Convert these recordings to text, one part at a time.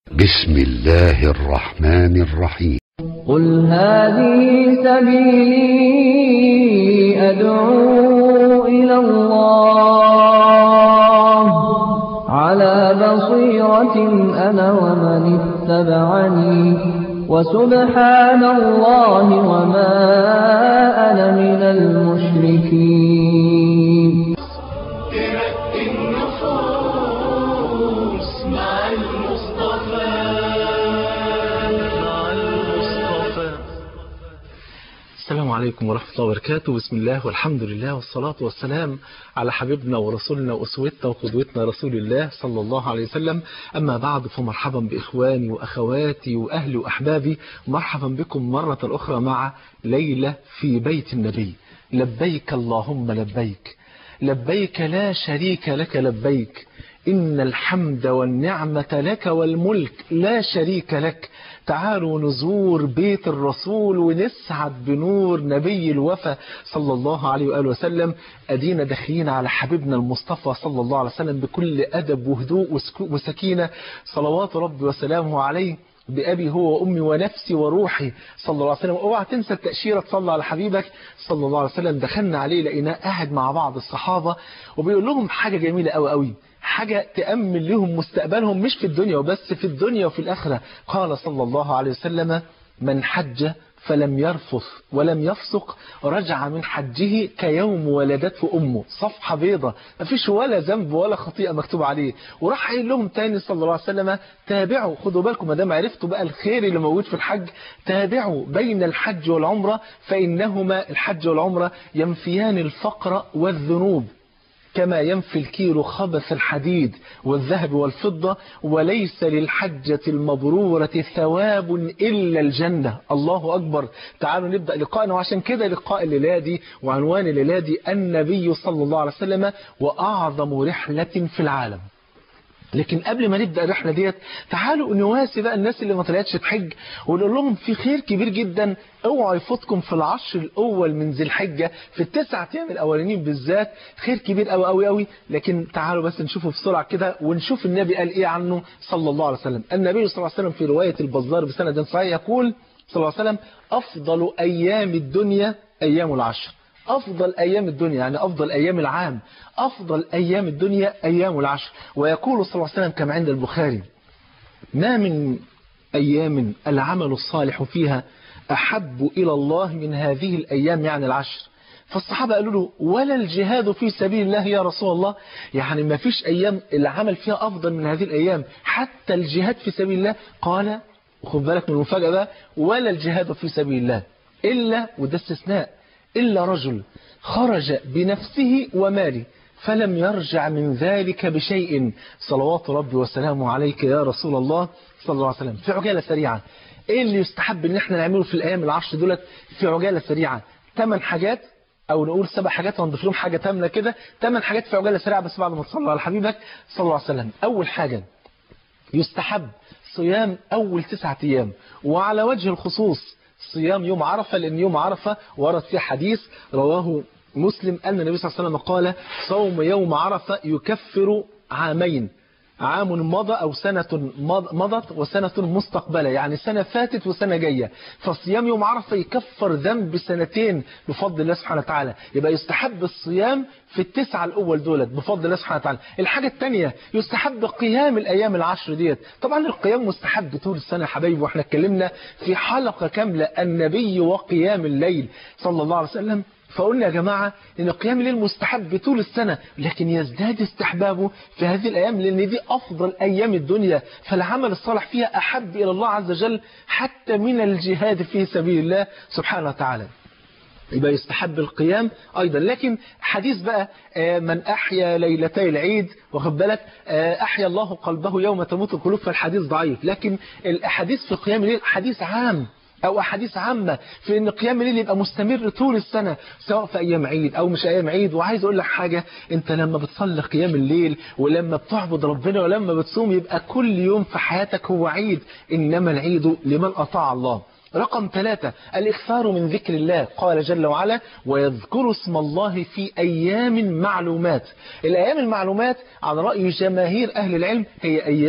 بسم الله الرحمن الرحيم قل هذه سبيلي أدعو إلى الله على بصيرة أنا ومن اتبعني وسبحان الله وما أنا من المشركين ترقي النفوس مع المصطفى مع المصطفى السلام عليكم ورحمة الله وبركاته بسم الله والحمد لله والصلاة والسلام على حبيبنا ورسولنا وأسوتنا وقدوتنا رسول الله صلى الله عليه وسلم أما بعد فمرحبا بإخواني وأخواتي وأهلي وأحبابي مرحبا بكم مرة أخرى مع ليلة في بيت النبي لبيك اللهم لبيك لبيك لا شريك لك لبيك إن الحمد والنعمة لك والملك لا شريك لك تعالوا نزور بيت الرسول ونسعد بنور نبي الوفا صلى الله عليه وآله وسلم أدينا داخلين على حبيبنا المصطفى صلى الله عليه وسلم بكل أدب وهدوء وسكو- وسكينة صلوات ربي وسلامه عليه بأبي هو وأمي ونفسي وروحي صلى الله عليه وسلم اوعى تنسى التأشيرة تصلى على حبيبك صلى الله عليه وسلم دخلنا عليه لقيناه قاعد مع بعض الصحابة وبيقول لهم حاجة جميلة قوي قوي حاجة تأمن لهم مستقبلهم مش في الدنيا وبس في الدنيا وفي الآخرة قال صلى الله عليه وسلم من حج فلم يرفث ولم يفسق رجع من حجه كيوم ولدته أمه صفحة بيضة مفيش ولا ذنب ولا خطيئة مكتوب عليه وراح قايل لهم تاني صلى الله عليه وسلم تابعوا خدوا بالكم ما دام عرفتوا بقى الخير اللي موجود في الحج تابعوا بين الحج والعمرة فإنهما الحج والعمرة ينفيان الفقر والذنوب كما ينفي الكير خبث الحديد والذهب والفضة وليس للحجة المبرورة ثواب إلا الجنة الله أكبر تعالوا نبدأ لقاءنا وعشان كده لقاء الليلة دي وعنوان الليلة دي النبي صلى الله عليه وسلم وأعظم رحلة في العالم لكن قبل ما نبدأ الرحلة ديت تعالوا نواسي بقى الناس اللي ما طلعتش تحج ونقول لهم في خير كبير جدا اوعوا يفوتكم في العشر الأول من ذي الحجة في التسعة أيام الأولانيين بالذات خير كبير قوي قوي قوي لكن تعالوا بس نشوفه بسرعة كده ونشوف النبي قال إيه عنه صلى الله عليه وسلم النبي صلى الله عليه وسلم في رواية البزار بسند صحيح يقول صلى الله عليه وسلم أفضل أيام الدنيا أيام العشر أفضل أيام الدنيا يعني أفضل أيام العام أفضل أيام الدنيا أيام العشر ويقول صلى الله عليه وسلم كما عند البخاري ما من أيام العمل الصالح فيها أحب إلى الله من هذه الأيام يعني العشر فالصحابة قالوا له ولا الجهاد في سبيل الله يا رسول الله يعني ما فيش أيام العمل فيها أفضل من هذه الأيام حتى الجهاد في سبيل الله قال وخد بالك من المفاجأة بقى ولا الجهاد في سبيل الله إلا وده استثناء إلا رجل خرج بنفسه وماله فلم يرجع من ذلك بشيء صلوات ربي وسلامه عليك يا رسول الله صلى الله عليه وسلم في عجالة سريعة ايه اللي يستحب ان احنا نعمله في الايام العشر دولت في عجالة سريعة ثمان حاجات او نقول سبع حاجات ونضيف لهم حاجة تامنة كده ثمان حاجات في عجالة سريعة بس بعد ما تصلوا على حبيبك صلى الله عليه وسلم اول حاجة يستحب صيام أول تسعة أيام وعلى وجه الخصوص صيام يوم عرفة لأن يوم عرفة ورد فيه حديث رواه مسلم أن النبي صلى الله عليه وسلم قال صوم يوم عرفة يكفر عامين عام مضى أو سنة مض- مضت وسنة مستقبلة يعني سنة فاتت وسنة جاية فصيام يوم عرفة يكفر ذنب سنتين بفضل الله سبحانه وتعالى يبقى يستحب الصيام في التسعة الأول دولت بفضل الله سبحانه وتعالى الحاجة الثانية يستحب قيام الأيام العشر ديت طبعا القيام مستحب طول السنة يا حبايبي واحنا اتكلمنا في حلقة كاملة النبي وقيام الليل صلى الله عليه وسلم فقلنا يا جماعة ان قيام الليل مستحب طول السنة لكن يزداد استحبابه في هذه الأيام لأن دي أفضل أيام الدنيا فالعمل الصالح فيها أحب إلى الله عز وجل حتى من الجهاد في سبيل الله سبحانه وتعالى يبقى يستحب القيام أيضا لكن حديث بقى آه، من أحيا ليلتي العيد واخد بالك آه، أحيا الله قلبه يوم تموت القلوب فالحديث ضعيف لكن الحديث في قيام الليل حديث عام أو أحاديث عامة في أن قيام الليل يبقى مستمر طول السنة سواء في أيام عيد أو مش أيام عيد وعايز أقول لك حاجة أنت لما بتصلي قيام الليل ولما بتعبد ربنا ولما بتصوم يبقى كل يوم في حياتك هو عيد إنما العيد لمن أطاع الله رقم ثلاثة الإكثار من ذكر الله قال جل وعلا ويذكر اسم الله في أيام معلومات الأيام المعلومات على رأي جماهير أهل العلم هي أيام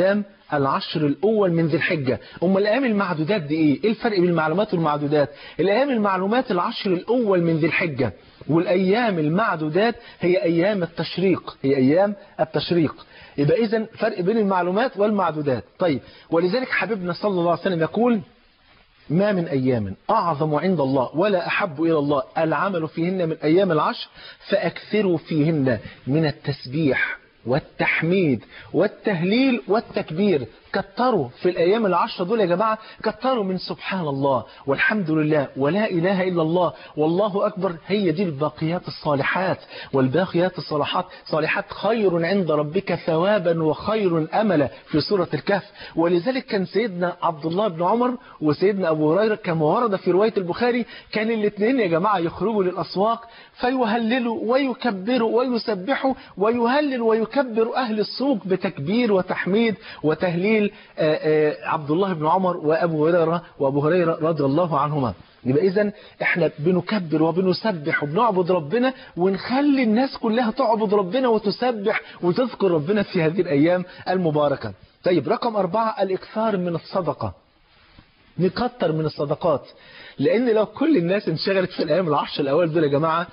العشر الأول من ذي الحجة أم الأيام المعدودات دي إيه؟ إيه الفرق بين المعلومات والمعدودات الأيام المعلومات العشر الأول من ذي الحجة والأيام المعدودات هي أيام التشريق هي أيام التشريق يبقى إذن فرق بين المعلومات والمعدودات طيب ولذلك حبيبنا صلى الله عليه وسلم يقول ما من أيام أعظم عند الله ولا أحب إلى الله العمل فيهن من أيام العشر فأكثروا فيهن من التسبيح والتحميد والتهليل والتكبير كتروا في الأيام العشرة دول يا جماعة كتروا من سبحان الله والحمد لله ولا إله إلا الله والله أكبر هي دي الباقيات الصالحات والباقيات الصالحات صالحات خير عند ربك ثوابا وخير أملا في سورة الكهف ولذلك كان سيدنا عبد الله بن عمر وسيدنا أبو هريرة كما ورد في رواية البخاري كان الاثنين يا جماعة يخرجوا للأسواق فيهللوا ويكبروا ويسبحوا ويهلل ويكبر أهل السوق بتكبير وتحميد وتهليل آآ آآ عبد الله بن عمر وأبو هريرة وأبو هريرة رضي الله عنهما يبقى إذا إحنا بنكبر وبنسبح وبنعبد ربنا ونخلي الناس كلها تعبد ربنا وتسبح وتذكر ربنا في هذه الأيام المباركة طيب رقم أربعة الإكثار من الصدقة نكتر من الصدقات لأن لو كل الناس انشغلت في الأيام العشر الأول دول يا جماعة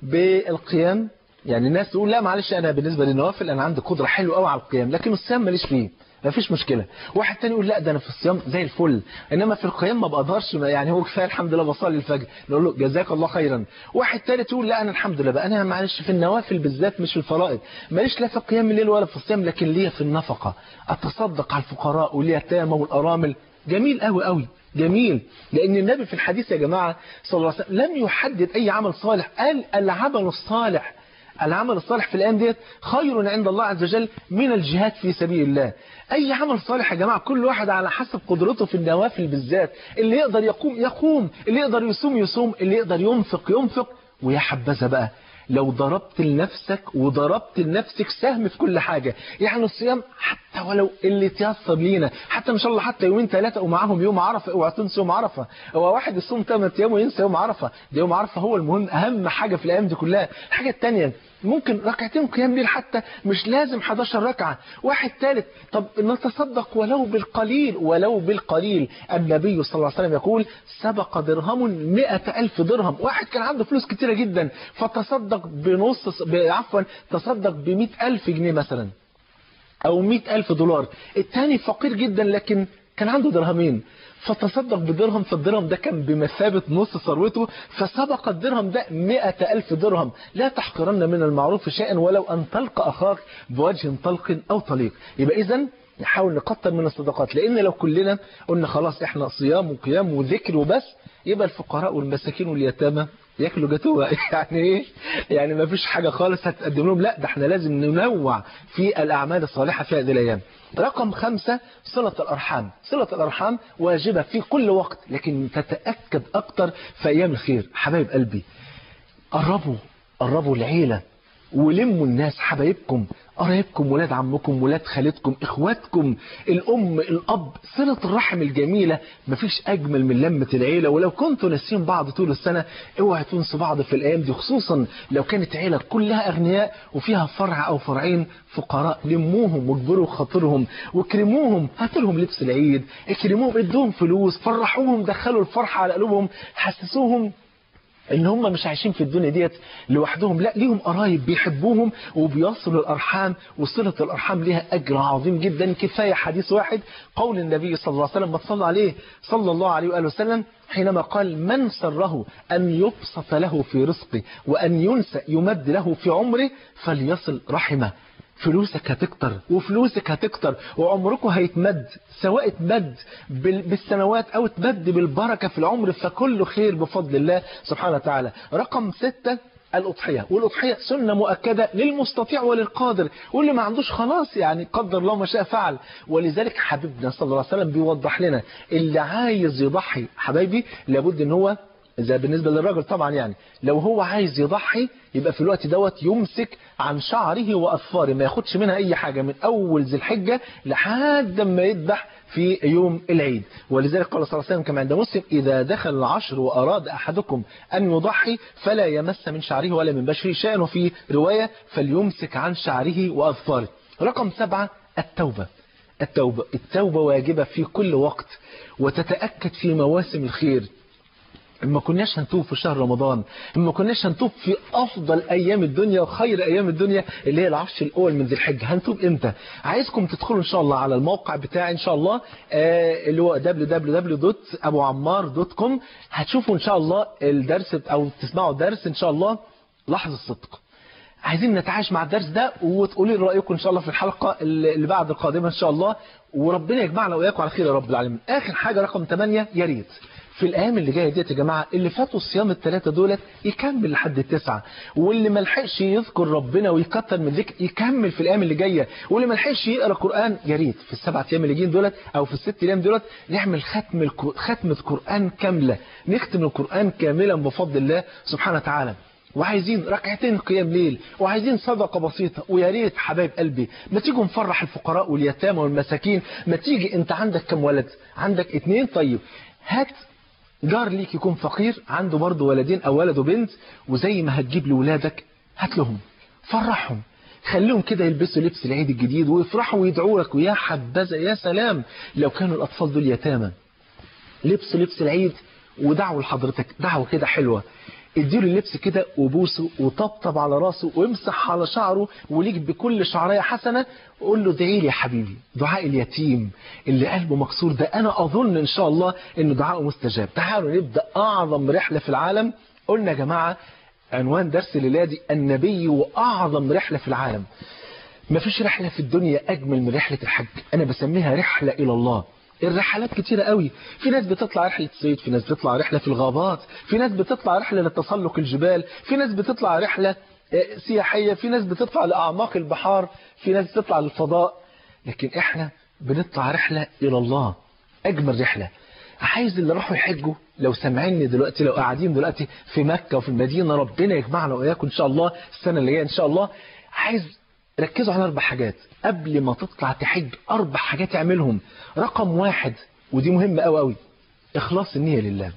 بالقيام يعني الناس تقول لا معلش أنا بالنسبة للنوافل أنا عندي قدرة حلوة قوي على القيام لكن الصيام ماليش فيه ما فيش مشكلة واحد تاني يقول لا ده أنا في الصيام زي الفل إنما في القيام ما بقدرش يعني هو كفاية الحمد لله بصلي الفجر نقول له جزاك الله خيرا واحد تالت يقول لا أنا الحمد لله بقى أنا معلش في النوافل بالذات مش في الفرائض ماليش لا في قيام الليل ولا في الصيام لكن ليا في النفقة أتصدق على الفقراء واليتامى والأرامل جميل قوي قوي جميل لأن النبي في الحديث يا جماعة صلى الله عليه وسلم لم يحدد أي عمل صالح قال العمل الصالح العمل الصالح في الأيام ديت خير عند الله عز وجل من الجهاد في سبيل الله أي عمل صالح يا جماعة كل واحد على حسب قدرته في النوافل بالذات اللي يقدر يقوم يقوم اللي يقدر يصوم يصوم اللي يقدر ينفق ينفق ويا حبذا بقى لو ضربت لنفسك وضربت لنفسك سهم في كل حاجة يعني الصيام حتى ولو اللي تيسر لينا حتى ان شاء الله حتى يومين ثلاثة ومعاهم يوم عرفة اوعى تنسوا يوم عرفة هو واحد يصوم 8 ايام وينسى يوم عرفة ده يوم عرفة هو المهم اهم حاجة في الايام دي كلها الحاجة الثانية ممكن ركعتين قيام ليل حتى مش لازم 11 ركعة واحد ثالث طب نتصدق ولو بالقليل ولو بالقليل النبي صلى الله عليه وسلم يقول سبق درهم مئة ألف درهم واحد كان عنده فلوس كتيرة جدا فتصدق بنص عفوا تصدق بمئة ألف جنيه مثلا أو مئة ألف دولار الثاني فقير جدا لكن كان عنده درهمين فتصدق بدرهم فالدرهم ده كان بمثابة نص ثروته فسبق الدرهم ده مئة ألف درهم لا تحقرن من المعروف شيئا ولو أن تلقى أخاك بوجه طلق أو طليق يبقى إذن نحاول نكتر من الصدقات لأن لو كلنا قلنا خلاص إحنا صيام وقيام وذكر وبس يبقى الفقراء والمساكين واليتامى ياكلوا جاتوه يعني ايه يعني ما فيش حاجة خالص هتقدم لهم لا ده احنا لازم ننوع في الأعمال الصالحة في هذه الأيام رقم خمسة صلة الأرحام صلة الأرحام واجبة في كل وقت لكن تتأكد أكتر في أيام الخير حبايب قلبي قربوا قربوا العيلة ولموا الناس حبايبكم قرايبكم ولاد عمكم ولاد خالتكم اخواتكم الام الاب صله الرحم الجميله مفيش اجمل من لمه العيله ولو كنتوا ناسيين بعض طول السنه اوعوا تنسوا بعض في الايام دي خصوصا لو كانت عيله كلها اغنياء وفيها فرع او فرعين فقراء لموهم واجبروا خاطرهم واكرموهم هاتوا لهم لبس العيد اكرموهم ادوهم فلوس فرحوهم دخلوا الفرحه على قلوبهم حسسوهم ان هم مش عايشين في الدنيا ديت لوحدهم لا ليهم قرايب بيحبوهم وبيصلوا الارحام وصله الارحام ليها اجر عظيم جدا كفايه حديث واحد قول النبي صلى الله عليه وسلم ما تصلى عليه صلى الله عليه واله وسلم حينما قال من سره أن يبسط له في رزقه وأن ينسى يمد له في عمره فليصل رحمه فلوسك هتكتر وفلوسك هتكتر وعمركم هيتمد سواء اتمد بالسنوات او اتمد بالبركة في العمر فكله خير بفضل الله سبحانه وتعالى رقم ستة الأضحية والأضحية سنة مؤكدة للمستطيع وللقادر واللي ما عندوش خلاص يعني قدر الله ما شاء فعل ولذلك حبيبنا صلى الله عليه وسلم بيوضح لنا اللي عايز يضحي حبايبي لابد ان هو زي بالنسبة للراجل طبعا يعني لو هو عايز يضحي يبقى في الوقت دوت يمسك عن شعره وأظفاره ما ياخدش منها أي حاجة من أول ذي الحجة لحد ما يذبح في يوم العيد ولذلك قال صلى الله عليه وسلم كما عند مسلم إذا دخل العشر وأراد أحدكم أن يضحي فلا يمس من شعره ولا من بشره شيئا وفي رواية فليمسك عن شعره وأظفاره رقم سبعة التوبة التوبة التوبة واجبة في كل وقت وتتأكد في مواسم الخير ما كناش هنتوب في شهر رمضان ما كناش هنتوب في افضل ايام الدنيا وخير ايام الدنيا اللي هي العشر الاول من ذي الحجه هنتوب امتى عايزكم تدخلوا ان شاء الله على الموقع بتاعي ان شاء الله آه اللي هو www.abuammar.com هتشوفوا ان شاء الله الدرس او تسمعوا الدرس ان شاء الله لحظه صدق عايزين نتعايش مع الدرس ده وتقولي رايكم ان شاء الله في الحلقه اللي بعد القادمه ان شاء الله وربنا يجمعنا واياكم على خير يا رب العالمين اخر حاجه رقم 8 يا ريت في الايام اللي جايه ديت يا جماعه اللي فاتوا الصيام الثلاثه دولت يكمل لحد التسعه واللي ما لحقش يذكر ربنا ويكتر من ذكر يكمل في الايام اللي جايه واللي ما لحقش يقرا قران يا ريت في السبع ايام اللي جايين دولت او في الست ايام دولت نعمل ختم الكو... ختمه قران كامله نختم القران كاملا بفضل الله سبحانه وتعالى وعايزين ركعتين قيام ليل وعايزين صدقة بسيطة ويا ريت حبايب قلبي ما تيجوا نفرح الفقراء واليتامى والمساكين ما تيجي انت عندك كم ولد عندك اتنين طيب هات جار ليك يكون فقير عنده برضه ولدين او ولد وبنت وزي ما هتجيب لولادك هات لهم فرحهم خليهم كده يلبسوا لبس العيد الجديد ويفرحوا ويدعوا لك ويا حبذا يا سلام لو كانوا الاطفال دول يتامى لبس لبس العيد ودعوا لحضرتك دعوه كده حلوه اديله اللبس كده وبوسه وطبطب على راسه وامسح على شعره وليك بكل شعريه حسنه وقول له ادعي لي يا حبيبي دعاء اليتيم اللي قلبه مكسور ده انا اظن ان شاء الله ان دعاءه مستجاب تعالوا نبدا اعظم رحله في العالم قلنا يا جماعه عنوان درس الليله دي النبي واعظم رحله في العالم مفيش رحله في الدنيا اجمل من رحله الحج انا بسميها رحله الى الله الرحلات كتيرة قوي في ناس بتطلع رحلة صيد في ناس بتطلع رحلة في الغابات في ناس بتطلع رحلة لتسلق الجبال في ناس بتطلع رحلة سياحية في ناس بتطلع لأعماق البحار في ناس بتطلع للفضاء لكن احنا بنطلع رحلة إلى الله أجمل رحلة عايز اللي راحوا يحجوا لو سامعيني دلوقتي لو قاعدين دلوقتي في مكة وفي المدينة ربنا يجمعنا وإياكم إن شاء الله السنة اللي جاية إن شاء الله عايز ركزوا على أربع حاجات قبل ما تطلع تحج أربع حاجات اعملهم رقم واحد ودي مهمة أوي أوي إخلاص النية لله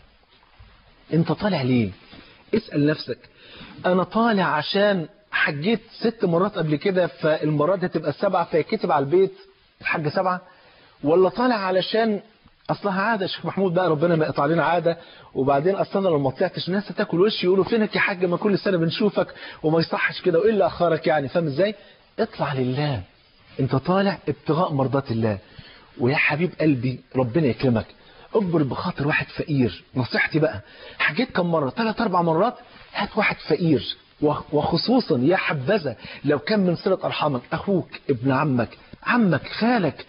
أنت طالع ليه اسأل نفسك أنا طالع عشان حجيت ست مرات قبل كده فالمرة دي تبقى سبعة فيكتب على البيت الحج سبعة ولا طالع علشان اصلها عاده يا شيخ محمود بقى ربنا ما يقطع علينا عاده وبعدين اصلا لو ما طلعتش الناس هتاكل وش يقولوا فينك يا حاج ما كل سنه بنشوفك وما يصحش كده وايه اللي اخرك يعني فاهم ازاي اطلع لله انت طالع ابتغاء مرضات الله ويا حبيب قلبي ربنا يكرمك اكبر بخاطر واحد فقير نصيحتي بقى حجيت كم مره ثلاث اربع مرات هات واحد فقير وخصوصا يا حبذا لو كان من صله ارحامك اخوك ابن عمك عمك خالك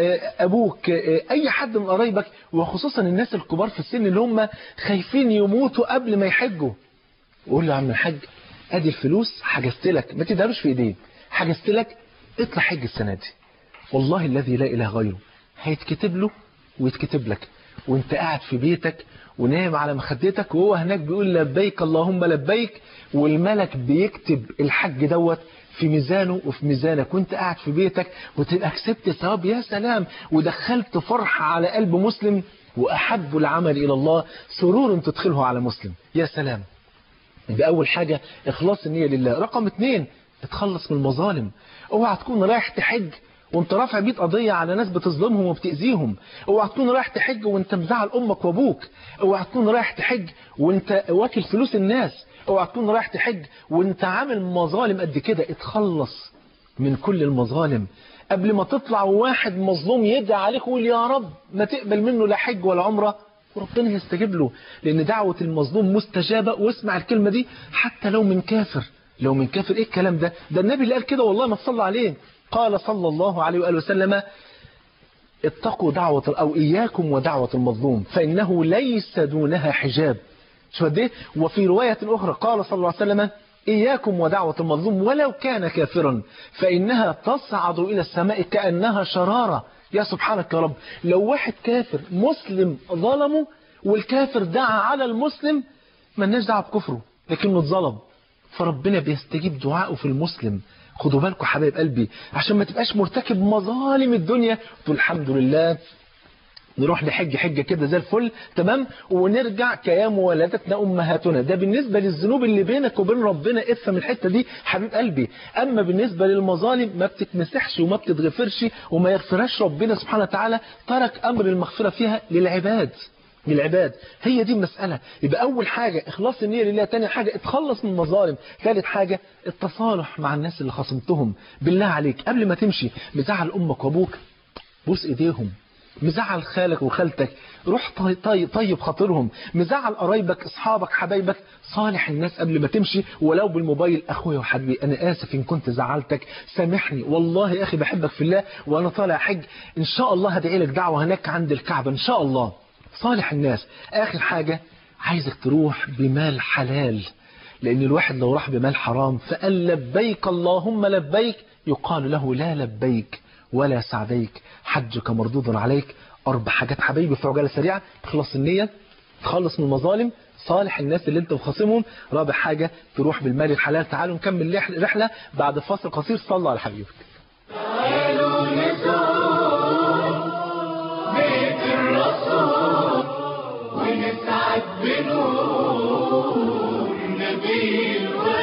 ابوك اي حد من قرايبك وخصوصا الناس الكبار في السن اللي هم خايفين يموتوا قبل ما يحجوا قول له يا عم الحاج ادي الفلوس حجزت لك ما تدهالوش في ايديه حجزت لك اطلع حج السنه دي والله الذي لا اله غيره هيتكتب له ويتكتب لك وانت قاعد في بيتك ونايم على مخدتك وهو هناك بيقول لبيك اللهم لبيك والملك بيكتب الحج دوت في ميزانه وفي ميزانك وانت قاعد في بيتك وتبقى كسبت ثواب يا سلام ودخلت فرحة على قلب مسلم وأحب العمل إلى الله سرور تدخله على مسلم يا سلام دي أول حاجة إخلاص النية لله رقم اتنين اتخلص من المظالم اوعى تكون رايح تحج وانت رافع بيت قضية على ناس بتظلمهم وبتأذيهم اوعى تكون رايح تحج وانت مزعل امك وابوك اوعى تكون رايح تحج وانت واكل فلوس الناس اوعى تكون رايح تحج وانت عامل مظالم قد كده اتخلص من كل المظالم قبل ما تطلع واحد مظلوم يدعي عليك ويقول يا رب ما تقبل منه لا حج ولا عمره وربنا يستجيب له لان دعوة المظلوم مستجابة واسمع الكلمة دي حتى لو من كافر لو من كافر ايه الكلام ده ده النبي اللي قال كده والله ما تصلى عليه قال صلى الله عليه وآله وسلم اتقوا دعوة أو إياكم ودعوة المظلوم فإنه ليس دونها حجاب شو قد ايه وفي رواية أخرى قال صلى الله عليه وسلم إياكم ودعوة المظلوم ولو كان كافرا فإنها تصعد إلى السماء كأنها شرارة يا سبحانك يا رب لو واحد كافر مسلم ظلمه والكافر دعا على المسلم مالناش دعوه بكفره لكنه اتظلم فربنا بيستجيب دعائه في المسلم خدوا بالكم حبايب قلبي عشان ما تبقاش مرتكب مظالم الدنيا تقول الحمد لله نروح نحج حجة كده زي الفل تمام ونرجع كيام ولدتنا أمهاتنا ده بالنسبة للذنوب اللي بينك وبين ربنا افهم الحتة دي حبيب قلبي أما بالنسبة للمظالم ما بتتمسحش وما بتتغفرش وما يغفرهاش ربنا سبحانه وتعالى ترك أمر المغفرة فيها للعباد للعباد هي دي المسألة يبقى أول حاجة إخلاص النية لله تاني حاجة اتخلص من المظالم ثالث حاجة التصالح مع الناس اللي خصمتهم بالله عليك قبل ما تمشي مزعل أمك وأبوك بوس إيديهم مزعل خالك وخالتك روح طي طي طيب خاطرهم مزعل قرايبك اصحابك حبايبك صالح الناس قبل ما تمشي ولو بالموبايل اخويا وحبيبي انا اسف ان كنت زعلتك سامحني والله يا اخي بحبك في الله وانا طالع حج ان شاء الله هدعي لك دعوه هناك عند الكعبه ان شاء الله صالح الناس اخر حاجه عايزك تروح بمال حلال لان الواحد لو راح بمال حرام فقال لبيك اللهم لبيك يقال له لا لبيك ولا سعديك حجك مردود عليك أربع حاجات حبايبي في عجالة سريعة تخلص النية تخلص من المظالم صالح الناس اللي انت مخاصمهم رابع حاجة تروح بالمال الحلال تعالوا نكمل رحلة بعد فاصل قصير صلى على حبيبك تعالوا نزور بيت الرسول ونسعد بنور نبي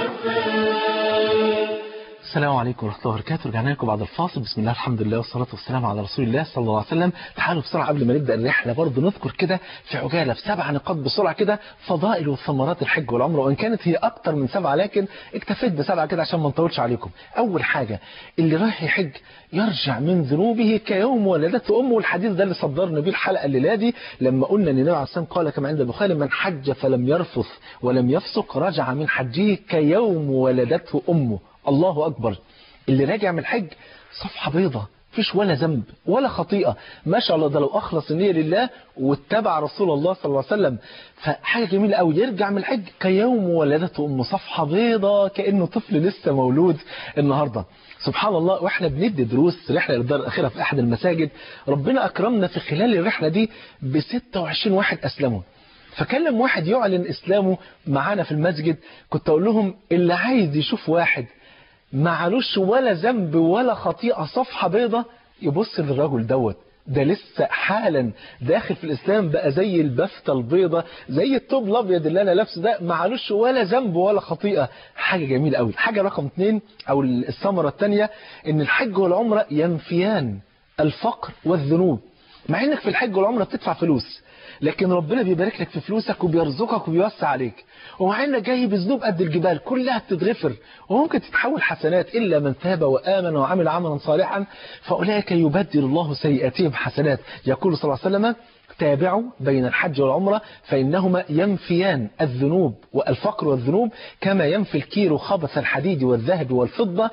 الوفاء السلام عليكم ورحمة الله وبركاته رجعنا لكم بعد الفاصل بسم الله الحمد لله والصلاة والسلام على رسول الله صلى الله عليه وسلم تعالوا بسرعة قبل ما نبدأ الرحلة برضه نذكر كده في عجالة في سبع نقاط بسرعة كده فضائل وثمرات الحج والعمرة وإن كانت هي أكتر من سبعة لكن اكتفيت بسبعة كده عشان ما نطولش عليكم أول حاجة اللي رايح يحج يرجع من ذنوبه كيوم ولدته أمه والحديث ده اللي صدرنا بيه الحلقة الليلة دي لما قلنا ان النبي عليه الصلاة والسلام قال كما عند البخاري من حج فلم يرفث ولم يفسق رجع من حجه كيوم ولدته أمه الله أكبر اللي راجع من الحج صفحة بيضة فيش ولا ذنب ولا خطيئة ما شاء الله ده لو أخلص النية لله واتبع رسول الله صلى الله عليه وسلم فحاجة جميلة قوي يرجع من الحج كيوم ولدته أمه صفحة بيضة كأنه طفل لسه مولود النهاردة سبحان الله واحنا بندي دروس رحلة للدار الأخيرة في أحد المساجد ربنا أكرمنا في خلال الرحلة دي ب 26 واحد أسلموا فكلم واحد يعلن إسلامه معانا في المسجد كنت أقول لهم اللي عايز يشوف واحد معلوش ولا ذنب ولا خطيئة صفحة بيضة يبص للرجل دوت ده لسه حالا داخل في الإسلام بقى زي البفتة البيضة زي الطوب الأبيض اللي أنا لابسه ده معلوش ولا ذنب ولا خطيئة حاجة جميلة قوي حاجة رقم اثنين أو الثمرة الثانية إن الحج والعمرة ينفيان الفقر والذنوب مع إنك في الحج والعمرة بتدفع فلوس لكن ربنا بيبارك لك في فلوسك وبيرزقك وبيوسع عليك ومع انك جاي بذنوب قد الجبال كلها بتتغفر وممكن تتحول حسنات الا من تاب وامن وعمل عملا صالحا فاولئك يبدل الله سيئاتهم حسنات يقول صلى الله عليه وسلم تابعوا بين الحج والعمرة فإنهما ينفيان الذنوب والفقر والذنوب كما ينفي الكير خبث الحديد والذهب والفضة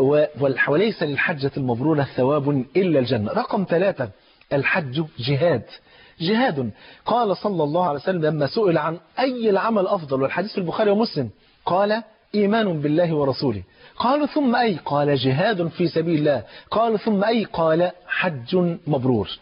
وليس للحجة المبرورة ثواب إلا الجنة رقم ثلاثة الحج جهاد جهاد قال صلى الله عليه وسلم لما سئل عن أي العمل أفضل والحديث في البخاري ومسلم قال إيمان بالله ورسوله قالوا ثم أي قال جهاد في سبيل الله قالوا ثم أي قال حج مبرور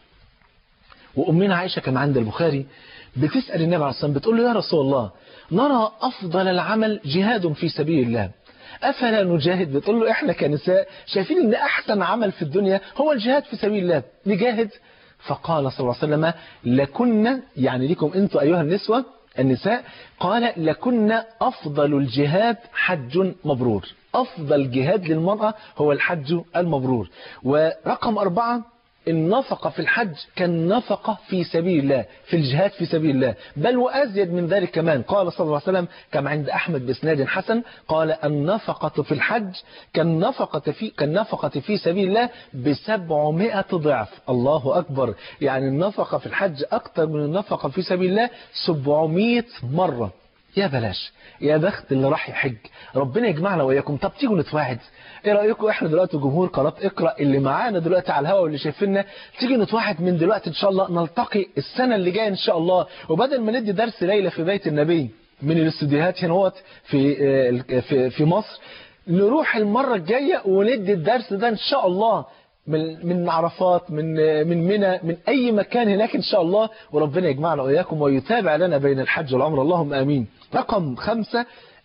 وأمنا عائشة كما عند البخاري بتسأل النبي عليه الصلاة بتقول له يا رسول الله نرى أفضل العمل جهاد في سبيل الله أفلا نجاهد بتقول له إحنا كنساء شايفين إن أحسن عمل في الدنيا هو الجهاد في سبيل الله نجاهد فقال صلى الله عليه وسلم لكن يعني لكم أنتم أيها النسوة النساء قال لكن أفضل الجهاد حج مبرور أفضل جهاد للمرأة هو الحج المبرور ورقم أربعة النفقة في الحج كالنفقة في سبيل الله في الجهاد في سبيل الله بل وأزيد من ذلك كمان قال صلى الله عليه وسلم كما عند أحمد بإسناد حسن قال النفقة في الحج كالنفقة في, كالنفقة في سبيل الله بسبعمائة ضعف الله أكبر يعني النفقة في الحج أكثر من النفقة في سبيل الله سبعمائة مرة يا بلاش يا بخت اللي راح يحج ربنا يجمعنا وإياكم طب تيجوا نتواعد ايه رايكم احنا دلوقتي جمهور قناه اقرا اللي معانا دلوقتي على الهواء واللي شايفيننا تيجي نتواعد من دلوقتي ان شاء الله نلتقي السنه اللي جايه ان شاء الله وبدل ما ندي درس ليله في بيت النبي من الاستوديوهات هنا في في في مصر نروح المره الجايه وندي الدرس ده ان شاء الله من من عرفات من من منى من اي مكان هناك ان شاء الله وربنا يجمعنا واياكم ويتابع لنا بين الحج والعمره اللهم امين رقم خمسة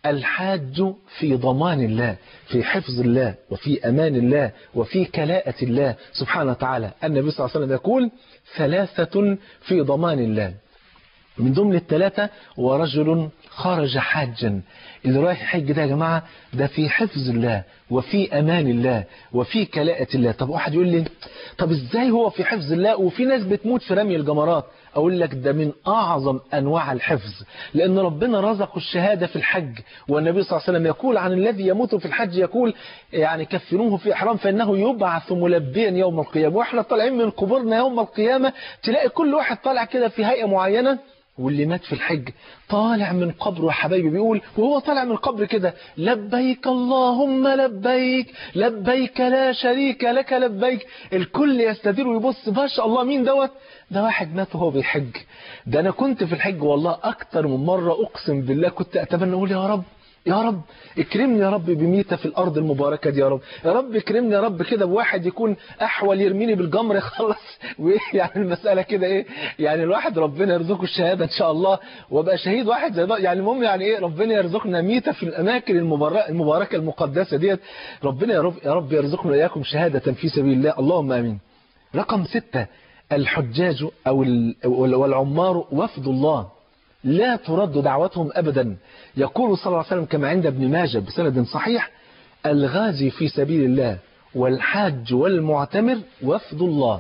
الحاج في ضمان الله في حفظ الله وفي أمان الله وفي كلاءة الله سبحانه وتعالى النبي صلى الله عليه وسلم يقول ثلاثة في ضمان الله من ضمن الثلاثة ورجل خرج حاجا اللي رايح يحج ده يا جماعة ده في حفظ الله وفي أمان الله وفي كلاءة الله طب واحد يقول لي طب ازاي هو في حفظ الله وفي ناس بتموت في رمي الجمرات أقول لك ده من أعظم أنواع الحفظ لأن ربنا رزق الشهادة في الحج والنبي صلى الله عليه وسلم يقول عن الذي يموت في الحج يقول يعني كفنوه في إحرام فإنه يبعث ملبيا يوم القيامة وإحنا طالعين من قبورنا يوم القيامة تلاقي كل واحد طالع كده في هيئة معينة واللي مات في الحج طالع من قبره يا حبايبي بيقول وهو طالع من القبر كده لبيك اللهم لبيك لبيك لا شريك لك لبيك الكل يستدير ويبص ما شاء الله مين دوت ده واحد مات وهو بيحج ده انا كنت في الحج والله اكتر من مرة اقسم بالله كنت اتمنى اقول يا رب يا رب اكرمني يا رب بميتة في الأرض المباركة دي يا رب يا رب اكرمني يا رب كده بواحد يكون أحول يرميني بالجمر يخلص وإيه يعني المسألة كده إيه يعني الواحد ربنا يرزقه الشهادة إن شاء الله وابقى شهيد واحد زي ده يعني المهم يعني إيه ربنا يرزقنا ميتة في الأماكن المباركة, المباركة المقدسة ديت ربنا يا رب يا رب يرزقنا وإياكم شهادة في سبيل الله اللهم آمين رقم ستة الحجاج أو والعمار وفد الله لا ترد دعوتهم أبدا يقول صلى الله عليه وسلم كما عند ابن ماجه بسند صحيح الغازي في سبيل الله والحاج والمعتمر وفد الله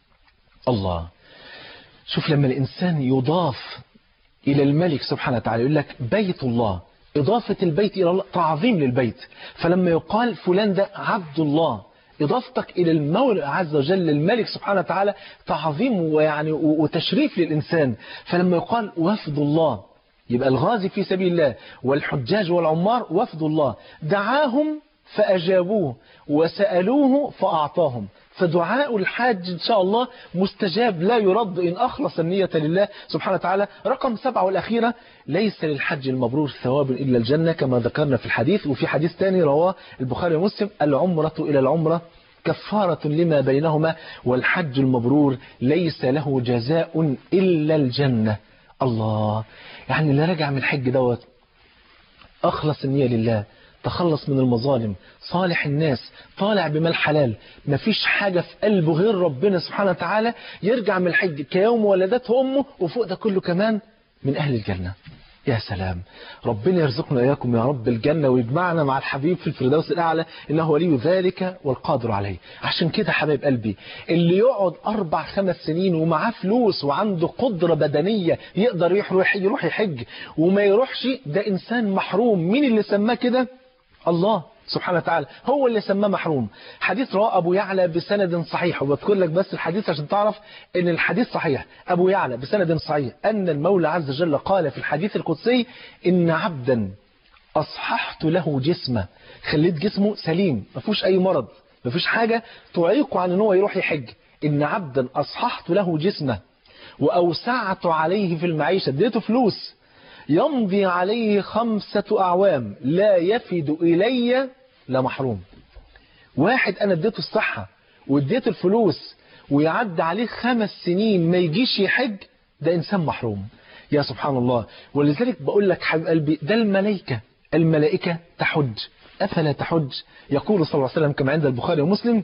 الله شوف لما الإنسان يضاف إلى الملك سبحانه وتعالى يقول لك بيت الله إضافة البيت إلى الله تعظيم للبيت فلما يقال فلان ده عبد الله إضافتك إلى المولى عز وجل الملك سبحانه وتعالى تعظيم ويعني وتشريف للإنسان فلما يقال وفد الله يبقى الغازي في سبيل الله والحجاج والعمار وفد الله دعاهم فأجابوه وسألوه فأعطاهم فدعاء الحاج إن شاء الله مستجاب لا يرد إن أخلص النية لله سبحانه وتعالى رقم سبعة والأخيرة ليس للحج المبرور ثواب إلا الجنة كما ذكرنا في الحديث وفي حديث ثاني رواه البخاري ومسلم العمرة إلى العمرة كفارة لما بينهما والحج المبرور ليس له جزاء إلا الجنة الله يعني اللي رجع من الحج دوت أخلص النية لله تخلص من المظالم صالح الناس طالع بمال حلال مفيش حاجة في قلبه غير ربنا سبحانه وتعالى يرجع من الحج كيوم ولدته أمه وفوق ده كله كمان من أهل الجنة يا سلام ربنا يرزقنا إياكم يا رب الجنة ويجمعنا مع الحبيب في الفردوس الأعلى إنه ولي ذلك والقادر عليه عشان كده حبايب قلبي اللي يقعد أربع خمس سنين ومعاه فلوس وعنده قدرة بدنية يقدر يروح يروح يحج وما يروحش ده إنسان محروم مين اللي سماه كده الله سبحانه وتعالى هو اللي سماه محروم حديث رواه أبو يعلى بسند صحيح وبذكر لك بس الحديث عشان تعرف ان الحديث صحيح أبو يعلى بسند صحيح أن المولى عز وجل قال في الحديث القدسي إن عبدا أصححت له جسمه خليت جسمه سليم ما فيهوش أي مرض ما فيش حاجة تعيقه عن ان هو يروح يحج إن عبدا أصححت له جسمه وأوسعت عليه في المعيشة اديته فلوس يمضي عليه خمسة أعوام لا يفد إلي لا محروم واحد أنا اديته الصحة واديته الفلوس ويعد عليه خمس سنين ما يجيش يحج ده إنسان محروم يا سبحان الله ولذلك بقول لك حبيب قلبي ده الملائكة الملائكة تحج أفلا تحج يقول صلى الله عليه وسلم كما عند البخاري ومسلم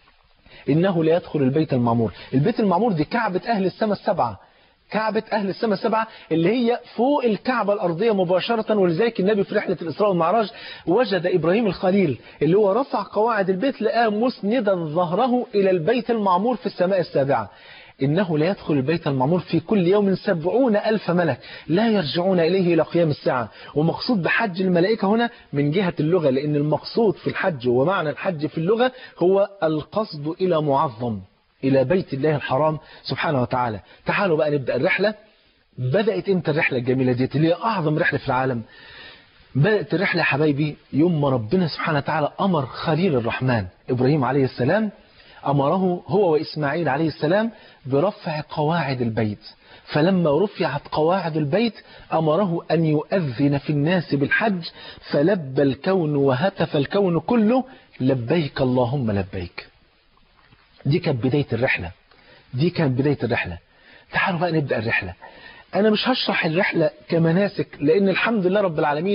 إنه لا يدخل البيت المعمور البيت المعمور دي كعبة أهل السماء السبعة كعبة أهل السماء السبعة اللي هي فوق الكعبة الأرضية مباشرة ولذلك النبي في رحلة الإسراء والمعراج وجد إبراهيم الخليل اللي هو رفع قواعد البيت لقاه مسندا ظهره إلى البيت المعمور في السماء السابعة إنه لا يدخل البيت المعمور في كل يوم سبعون ألف ملك لا يرجعون إليه إلى قيام الساعة ومقصود بحج الملائكة هنا من جهة اللغة لأن المقصود في الحج ومعنى الحج في اللغة هو القصد إلى معظم إلى بيت الله الحرام سبحانه وتعالى تعالوا بقى نبدأ الرحلة بدأت امتى الرحلة الجميلة دي اللي هي أعظم رحلة في العالم بدأت الرحلة يا حبايبي يوم ما ربنا سبحانه وتعالى أمر خليل الرحمن إبراهيم عليه السلام أمره هو وإسماعيل عليه السلام برفع قواعد البيت فلما رفعت قواعد البيت أمره أن يؤذن في الناس بالحج فلبى الكون وهتف الكون كله لبيك اللهم لبيك دي كانت بداية الرحلة دي كانت بداية الرحلة تعالوا بقى نبدأ الرحلة أنا مش هشرح الرحلة كمناسك لأن الحمد لله رب العالمين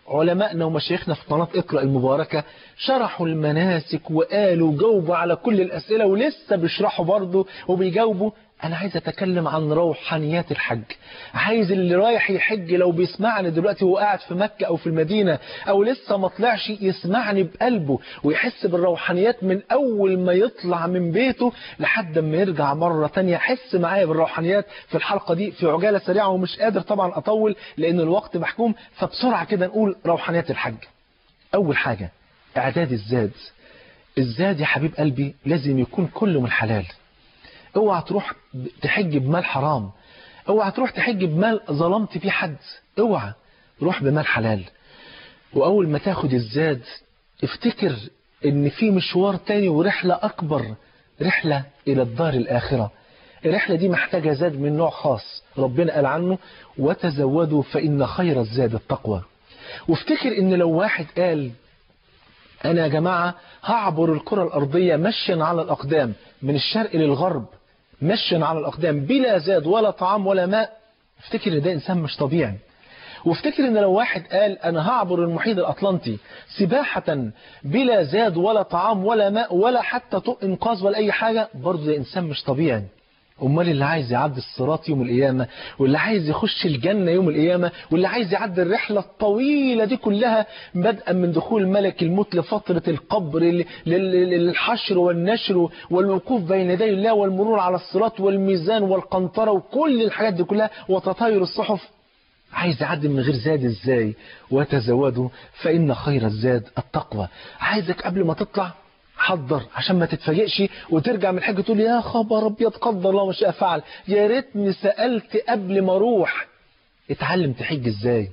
علمائنا ومشايخنا في قناة اقرأ المباركة شرحوا المناسك وقالوا جاوبوا على كل الأسئلة ولسه بيشرحوا برضه وبيجاوبوا أنا عايز أتكلم عن روحانيات الحج عايز اللي رايح يحج لو بيسمعني دلوقتي وهو قاعد في مكة أو في المدينة أو لسه ما طلعش يسمعني بقلبه ويحس بالروحانيات من أول ما يطلع من بيته لحد ما يرجع مرة تانية حس معايا بالروحانيات في الحلقة دي في عجالة سريعة ومش قادر طبعا أطول لأن الوقت محكوم فبسرعة كده نقول روحانيات الحج أول حاجة إعداد الزاد الزاد يا حبيب قلبي لازم يكون كله من حلال اوعى تروح تحج بمال حرام اوعى تروح تحج بمال ظلمت فيه حد اوعى روح بمال حلال واول ما تاخد الزاد افتكر ان في مشوار تاني ورحلة اكبر رحلة الى الدار الاخرة الرحلة دي محتاجة زاد من نوع خاص ربنا قال عنه وتزودوا فإن خير الزاد التقوى وافتكر ان لو واحد قال انا يا جماعة هعبر الكرة الارضية مشيا على الاقدام من الشرق للغرب مشيا على الاقدام بلا زاد ولا طعام ولا ماء افتكر ان ده انسان مش طبيعي وافتكر ان لو واحد قال انا هعبر المحيط الاطلنطي سباحة بلا زاد ولا طعام ولا ماء ولا حتى طوق انقاذ ولا اي حاجة برضه ده انسان مش طبيعي امال اللي عايز يعدي الصراط يوم القيامة واللي عايز يخش الجنة يوم القيامة واللي عايز يعدي الرحلة الطويلة دي كلها بدءا من دخول ملك الموت لفترة القبر ل- لل- للحشر والنشر والوقوف بين يدي الله والمرور على الصراط والميزان والقنطرة وكل الحاجات دي كلها وتطاير الصحف عايز يعدي من غير زاد ازاي وتزودوا فإن خير الزاد التقوى عايزك قبل ما تطلع حضر عشان ما تتفاجئش وترجع من الحج تقول يا خبر ابيض قدر الله ما شاء فعل يا ريتني سالت قبل ما اروح اتعلم تحج ازاي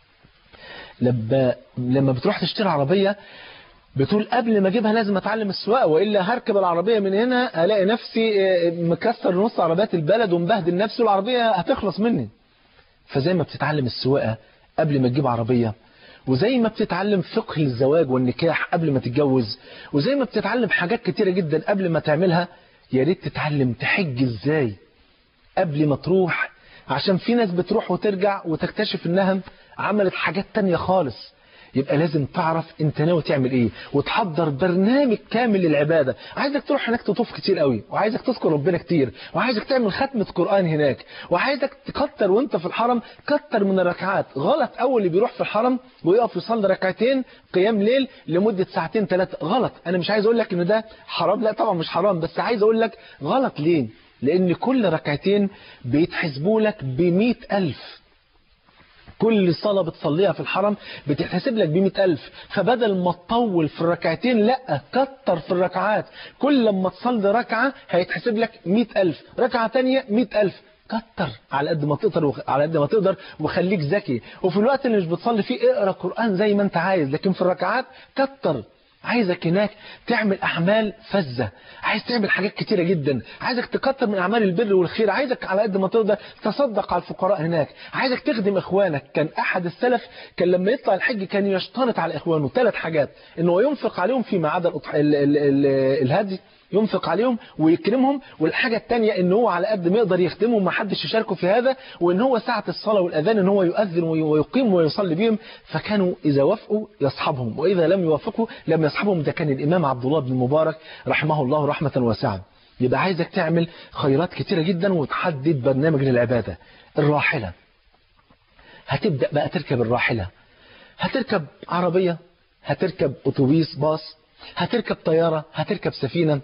لما لما بتروح تشتري عربيه بتقول قبل ما اجيبها لازم اتعلم السواقه والا هركب العربيه من هنا الاقي نفسي آه، مكسر نص عربيات البلد ومبهدل نفسي والعربيه هتخلص مني فزي ما بتتعلم السواقه قبل ما تجيب عربيه وزي ما بتتعلم فقه الزواج والنكاح قبل ما تتجوز وزي ما بتتعلم حاجات كتيرة جدا قبل ما تعملها يا ريت تتعلم تحج ازاي قبل ما تروح عشان في ناس بتروح وترجع وتكتشف انها عملت حاجات تانية خالص يبقى لازم تعرف انت ناوي تعمل ايه وتحضر برنامج كامل للعبادة عايزك تروح هناك تطوف كتير قوي وعايزك تذكر ربنا كتير وعايزك تعمل ختمة قرآن هناك وعايزك تكتر وانت في الحرم كتر من الركعات غلط اول اللي بيروح في الحرم ويقف يصلي ركعتين قيام ليل لمدة ساعتين ثلاثة غلط انا مش عايز اقول لك ان ده حرام لا طبعا مش حرام بس عايز اقول لك غلط ليه لان كل ركعتين بيتحسبوا لك بمئة ألف كل صلاة بتصليها في الحرم بتتحسب لك بمئة ألف فبدل ما تطول في الركعتين لا كتر في الركعات كل لما تصلي ركعة هيتحسب لك مئة ألف ركعة تانية مئة ألف كتر على قد ما تقدر وخ... على قد ما تقدر وخليك ذكي وفي الوقت اللي مش بتصلي فيه اقرا قرآن زي ما انت عايز لكن في الركعات كتر عايزك هناك تعمل أعمال فزة عايز تعمل حاجات كتيرة جدا عايزك تكتر من أعمال البر والخير عايزك على قد ما تقدر تصدق على الفقراء هناك عايزك تخدم إخوانك كان أحد السلف كان لما يطلع الحج كان يشترط على إخوانه ثلاث حاجات إنه ينفق عليهم فيما عدا الأضح- ال- ال- ال- الهدي ينفق عليهم ويكرمهم والحاجة التانية ان هو على قد ما يقدر يخدمهم ما حدش يشاركه في هذا وان هو ساعة الصلاة والأذان ان هو يؤذن وي- ويقيم ويصلي بهم فكانوا إذا وافقوا يصحبهم وإذا لم يوافقوا لم يصحبهم ده كان الإمام عبد الله بن المبارك رحمه الله رحمة واسعة يبقى عايزك تعمل خيرات كتيرة جدا وتحدد برنامج للعبادة الراحلة هتبدأ بقى تركب الراحلة هتركب عربية هتركب أتوبيس باص هتركب طيارة هتركب سفينة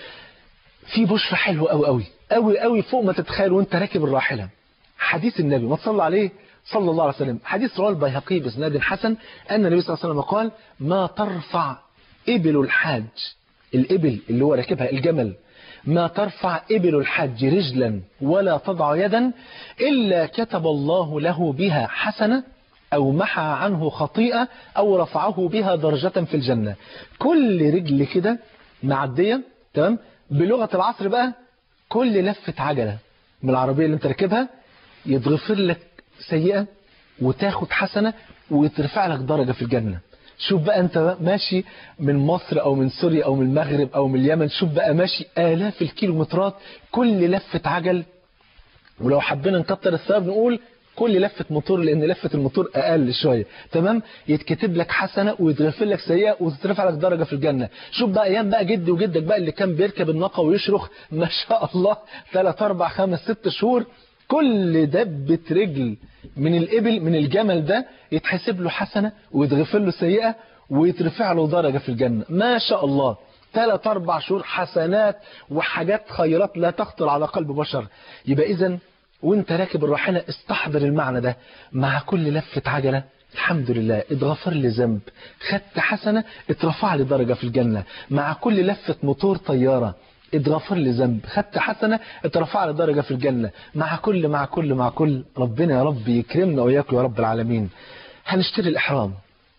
في بشرى حلوة قوي قوي قوي قوي فوق ما تتخيل وانت راكب الراحلة حديث النبي ما تصلى عليه صلى الله عليه وسلم حديث رواه البيهقي باسناد حسن ان النبي صلى الله عليه وسلم قال ما ترفع ابل الحاج الابل اللي هو راكبها الجمل ما ترفع ابل الحج رجلا ولا تضع يدا الا كتب الله له بها حسنه أو محى عنه خطيئة أو رفعه بها درجة في الجنة كل رجل كده معدية تمام بلغة العصر بقى كل لفة عجلة من العربية اللي انت راكبها يتغفر لك سيئة وتاخد حسنة ويترفع لك درجة في الجنة شوف بقى انت ماشي من مصر او من سوريا او من المغرب او من اليمن شوف بقى ماشي آلاف الكيلومترات كل لفة عجل ولو حبينا نكتر الثواب نقول كل لفة موتور لأن لفة الموتور أقل شوية تمام يتكتب لك حسنة ويتغفر لك سيئة وتترفع لك درجة في الجنة شوف بقى أيام بقى جدي وجدك بقى اللي كان بيركب الناقة ويشرخ ما شاء الله 3 4 5 6 شهور كل دبة رجل من الإبل من الجمل ده يتحسب له حسنة ويتغفر له سيئة ويترفع له درجة في الجنة ما شاء الله ثلاث أربع شهور حسنات وحاجات خيرات لا تخطر على قلب بشر يبقى إذا وانت راكب الراحلة استحضر المعنى ده مع كل لفة عجلة الحمد لله اتغفر لي ذنب خدت حسنة اترفع لي درجة في الجنة مع كل لفة موتور طيارة اتغفر لي ذنب خدت حسنة اترفع لي درجة في الجنة مع كل مع كل مع كل ربنا يا رب يكرمنا وإياكم يا رب العالمين هنشتري الإحرام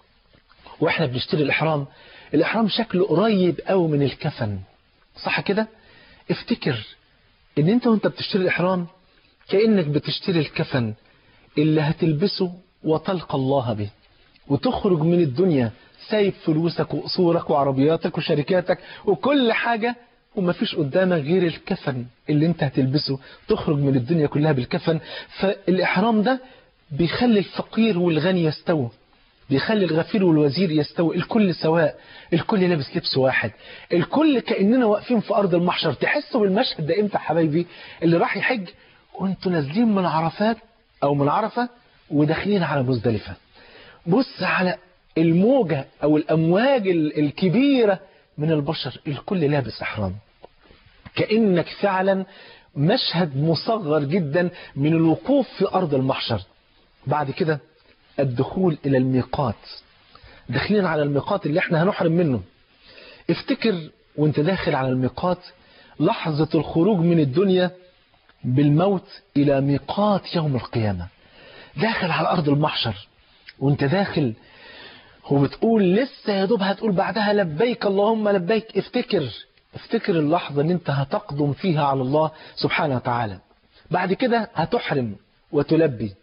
واحنا بنشتري الإحرام الإحرام شكله قريب قوي من الكفن صح كده افتكر ان انت وانت بتشتري الإحرام كأنك بتشتري الكفن اللي هتلبسه وتلقى الله به وتخرج من الدنيا سايب فلوسك وقصورك وعربياتك وشركاتك وكل حاجة ومفيش قدامك غير الكفن اللي انت هتلبسه تخرج من الدنيا كلها بالكفن فالإحرام ده بيخلي الفقير والغني يستووا بيخلي الغفير والوزير يستوي الكل سواء الكل لابس لبس واحد الكل كأننا واقفين في أرض المحشر تحسوا بالمشهد ده امتى حبايبي اللي راح يحج وانتوا نازلين من عرفات أو من عرفة وداخلين على مزدلفة بص على الموجة أو الأمواج الكبيرة من البشر الكل لابس أحرام كأنك فعلا مشهد مصغر جدا من الوقوف في أرض المحشر بعد كده الدخول إلى الميقات داخلين على الميقات اللي احنا هنحرم منه افتكر وانت داخل على الميقات لحظة الخروج من الدنيا بالموت إلى ميقات يوم القيامة داخل على أرض المحشر وانت داخل وبتقول لسه يا دوب هتقول بعدها لبيك اللهم لبيك افتكر افتكر اللحظة اللي انت هتقدم فيها على الله سبحانه وتعالى بعد كده هتحرم وتلبي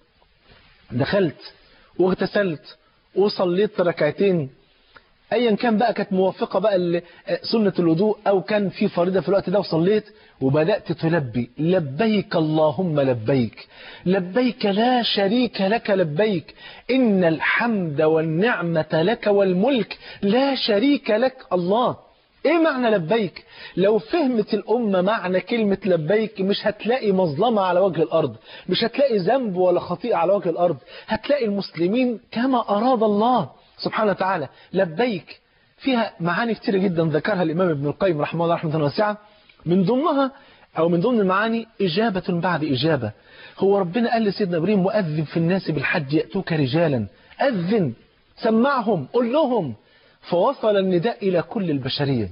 دخلت واغتسلت وصليت ركعتين ايا كان بقى كانت موافقة بقى سنة الوضوء او كان في فريضة في الوقت ده وصليت وبدأت تلبي لبيك اللهم لبيك لبيك لا شريك لك لبيك إن الحمد والنعمة لك والملك لا شريك لك الله ايه معنى لبيك لو فهمت الأمة معنى كلمة لبيك مش هتلاقي مظلمة على وجه الأرض مش هتلاقي ذنب ولا خطيئة على وجه الأرض هتلاقي المسلمين كما أراد الله سبحانه وتعالى لبيك فيها معاني كتير جدا ذكرها الإمام ابن القيم رحمه الله رحمة واسعة من ضمنها أو من ضمن المعاني إجابة بعد إجابة هو ربنا قال لسيدنا إبراهيم وأذن في الناس بالحج يأتوك رجالا أذن سمعهم قل لهم فوصل النداء إلى كل البشرية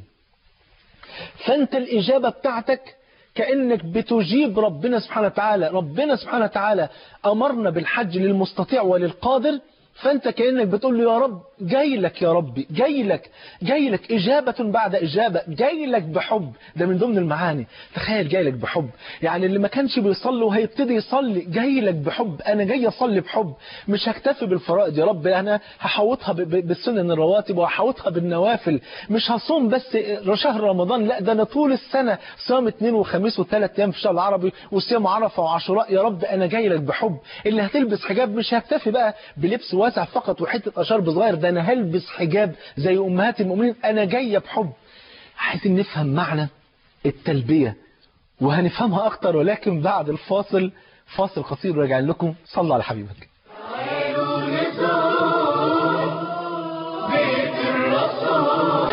فأنت الإجابة بتاعتك كأنك بتجيب ربنا سبحانه وتعالى ربنا سبحانه وتعالى أمرنا بالحج للمستطيع وللقادر فأنت كأنك بتقول له يا رب جاي لك يا ربي جاي لك جاي لك إجابة بعد إجابة جاي لك بحب ده من ضمن المعاني تخيل جاي لك بحب يعني اللي ما كانش بيصلي وهيبتدي يصلي جاي لك بحب أنا جاي أصلي بحب مش هكتفي بالفرائض يا رب أنا هحوطها بالسنن الرواتب وهحوطها بالنوافل مش هصوم بس شهر رمضان لا ده أنا طول السنة صيام اثنين وخميس وثلاث أيام في الشهر العربي وصيام عرفة وعاشوراء يا رب أنا جاي لك بحب اللي هتلبس حجاب مش هكتفي بقى بلبس واسع فقط وحتة أشرب صغير ده أنا هلبس حجاب زي أمهات المؤمنين أنا جاية بحب عايزين نفهم معنى التلبية وهنفهمها أكتر ولكن بعد الفاصل فاصل قصير راجع لكم صلى على حبيبك تعالوا نزور بيت الرسول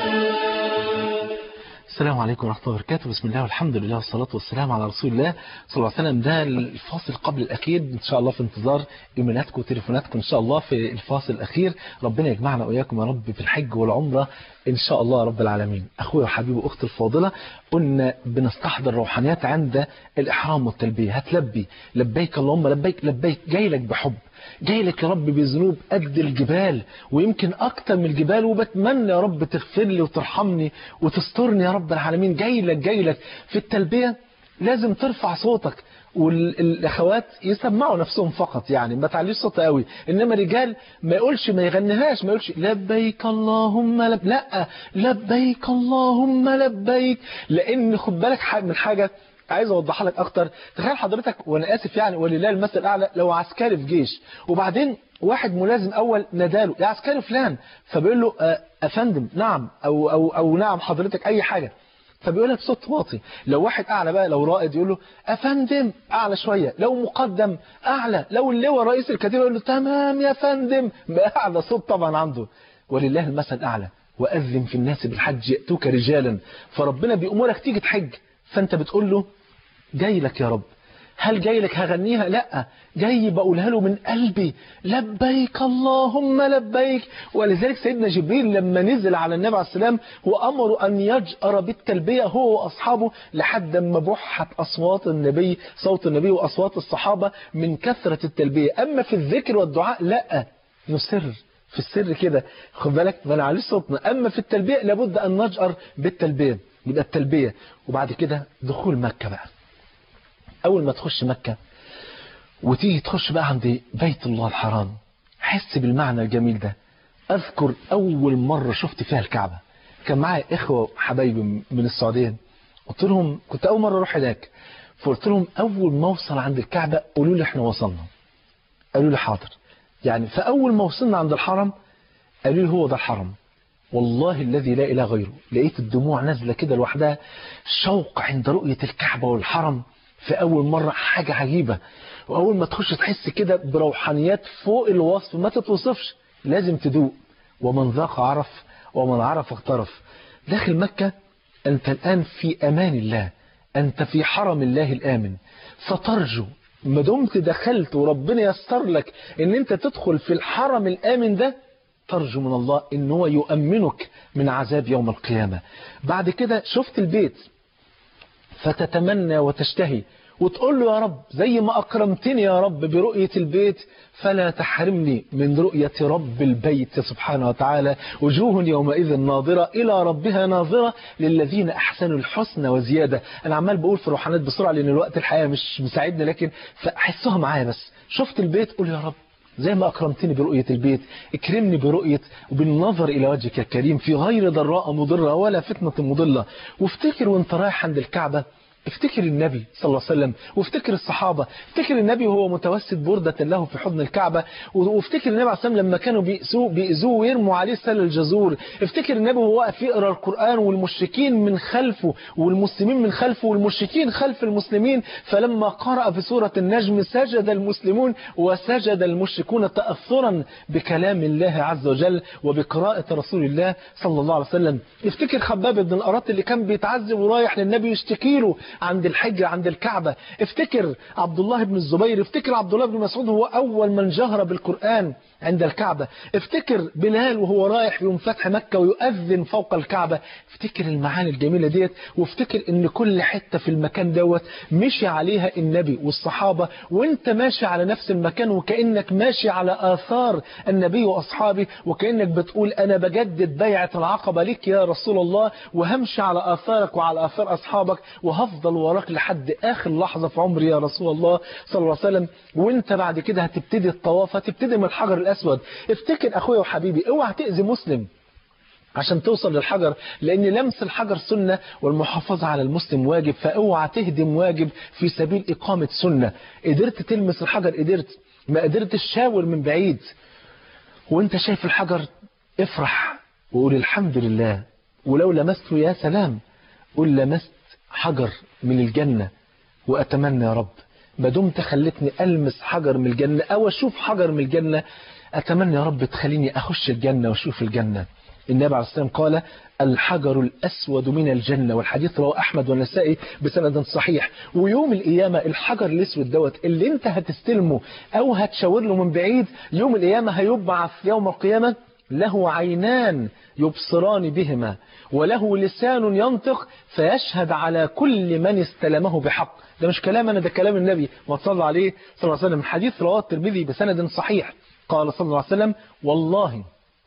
السلام عليكم ورحمة الله وبركاته بسم الله والحمد لله والصلاة والسلام على رسول الله صلى الله عليه وسلم ده الفاصل قبل الأخير إن شاء الله في انتظار إيميلاتكم وتليفوناتكم إن شاء الله في الفاصل الأخير ربنا يجمعنا وإياكم يا رب في الحج والعمرة إن شاء الله رب العالمين أخويا وحبيبي وأختي الفاضلة قلنا بنستحضر روحانيات عند الإحرام والتلبية هتلبي لبيك اللهم لبيك لبيك جاي لك بحب جاي لك يا رب بذنوب قد الجبال ويمكن أكتر من الجبال وبتمنى يا رب تغفر لي وترحمني وتسترني يا رب العالمين جاي لك جاي لك في التلبية لازم ترفع صوتك والاخوات يسمعوا نفسهم فقط يعني ما تعليش صوت قوي انما رجال ما يقولش ما يغنيهاش ما يقولش لبيك اللهم لب لا لبيك اللهم لبيك لان خد بالك من حاجه عايز اوضحها لك اكتر تخيل حضرتك وانا اسف يعني ولله المثل الاعلى لو عسكري في جيش وبعدين واحد ملازم اول ناداله يا عسكري فلان فبيقول له آه، افندم نعم او او او نعم حضرتك اي حاجه فبيقولها بصوت واطي لو واحد اعلى بقى لو رائد يقول له افندم اعلى شويه لو مقدم اعلى لو اللواء رئيس الكتيبه يقول له تمام يا فندم باعلى صوت طبعا عنده ولله المثل الاعلى واذن في الناس بالحج ياتوك رجالا فربنا بيامرك تيجي تحج فانت بتقول له جاي لك يا رب هل جاي لك هغنيها لا جاي بقولها له من قلبي لبيك اللهم لبيك ولذلك سيدنا جبريل لما نزل على النبي عليه السلام وأمره أن يجأر بالتلبية هو وأصحابه لحد ما بحت أصوات النبي صوت النبي وأصوات الصحابة من كثرة التلبية أما في الذكر والدعاء لا نسر في السر كده خد بالك ما نعليش صوتنا أما في التلبية لابد أن نجأر بالتلبية يبقى التلبية وبعد كده دخول مكة بقى أول ما تخش مكة وتيجي تخش بقى عند بيت الله الحرام حس بالمعنى الجميل ده أذكر أول مرة شفت فيها الكعبة كان معايا إخوة حبايبي من السعودية قلت لهم كنت أول مرة أروح هناك فقلت لهم أول ما أوصل عند الكعبة قولوا لي إحنا وصلنا قالوا لي حاضر يعني فأول ما وصلنا عند الحرم قالوا لي هو ده الحرم والله الذي لا إله غيره لقيت الدموع نازلة كده لوحدها شوق عند رؤية الكعبة والحرم في أول مرة حاجة عجيبة وأول ما تخش تحس كده بروحانيات فوق الوصف ما تتوصفش لازم تدوق ومن ذاق عرف ومن عرف اغترف داخل مكة أنت الآن في أمان الله أنت في حرم الله الآمن فترجو ما دمت دخلت وربنا يسر لك ان انت تدخل في الحرم الآمن ده ترجو من الله ان هو يؤمنك من عذاب يوم القيامة بعد كده شفت البيت فتتمنى وتشتهي وتقول له يا رب زي ما أكرمتني يا رب برؤية البيت فلا تحرمني من رؤية رب البيت سبحانه وتعالى وجوه يومئذ ناظرة إلى ربها ناظرة للذين أحسنوا الحسنى وزيادة أنا عمال بقول في الروحانات بسرعة لأن الوقت الحقيقة مش مساعدني لكن فأحسها معايا بس شفت البيت قول يا رب زي ما أكرمتني برؤية البيت اكرمني برؤية وبالنظر إلى وجهك الكريم في غير ضراء مضرة ولا فتنة مضلة وافتكر وانت رايح عند الكعبة افتكر النبي صلى الله عليه وسلم وافتكر الصحابة افتكر النبي وهو متوسد بردة له في حضن الكعبة وافتكر النبي عليه الصلاة والسلام لما كانوا بيأذوه بيأذوه ويرموا عليه سل الجزور افتكر النبي وهو واقف يقرأ القرآن والمشركين من خلفه والمسلمين من خلفه والمشركين خلف المسلمين فلما قرأ في سورة النجم سجد المسلمون وسجد المشركون تأثرا بكلام الله عز وجل وبقراءة رسول الله صلى الله عليه وسلم افتكر خباب بن الأرات اللي كان بيتعذب ورايح للنبي يشتكي له عند الحج عند الكعبة افتكر عبد الله بن الزبير افتكر عبد الله بن مسعود هو أول من جهر بالقرآن عند الكعبة افتكر بلال وهو رايح يوم فتح مكة ويؤذن فوق الكعبة افتكر المعاني الجميلة ديت وافتكر ان كل حتة في المكان دوت مشي عليها النبي والصحابة وانت ماشي على نفس المكان وكأنك ماشي على آثار النبي وأصحابه وكأنك بتقول أنا بجدد بيعة العقبة لك يا رسول الله وهمشي على آثارك وعلى آثار أصحابك وهفضل وراك لحد آخر لحظة في عمري يا رسول الله صلى الله عليه وسلم وانت بعد كده هتبتدي الطواف هتبتدي من الحجر الأسود افتكر أخويا وحبيبي اوعى تأذي مسلم عشان توصل للحجر لأن لمس الحجر سنة والمحافظة على المسلم واجب فاوعى تهدم واجب في سبيل إقامة سنة قدرت تلمس الحجر قدرت ما قدرتش شاور من بعيد وانت شايف الحجر افرح وقول الحمد لله ولو لمسته يا سلام قول لمست حجر من الجنة وأتمنى يا رب ما دمت خلتني ألمس حجر من الجنة أو أشوف حجر من الجنة أتمنى يا رب تخليني أخش الجنة وأشوف الجنة النبي عليه الصلاة والسلام قال الحجر الأسود من الجنة والحديث رواه أحمد والنسائي بسند صحيح ويوم القيامة الحجر الأسود دوت اللي انت هتستلمه أو هتشاور له من بعيد يوم القيامة هيبعث يوم القيامة له عينان يبصران بهما وله لسان ينطق فيشهد على كل من استلمه بحق ده مش كلام أنا ده كلام النبي ما صلى عليه صلى الله عليه وسلم حديث رواه الترمذي بسند صحيح قال صلى الله عليه وسلم والله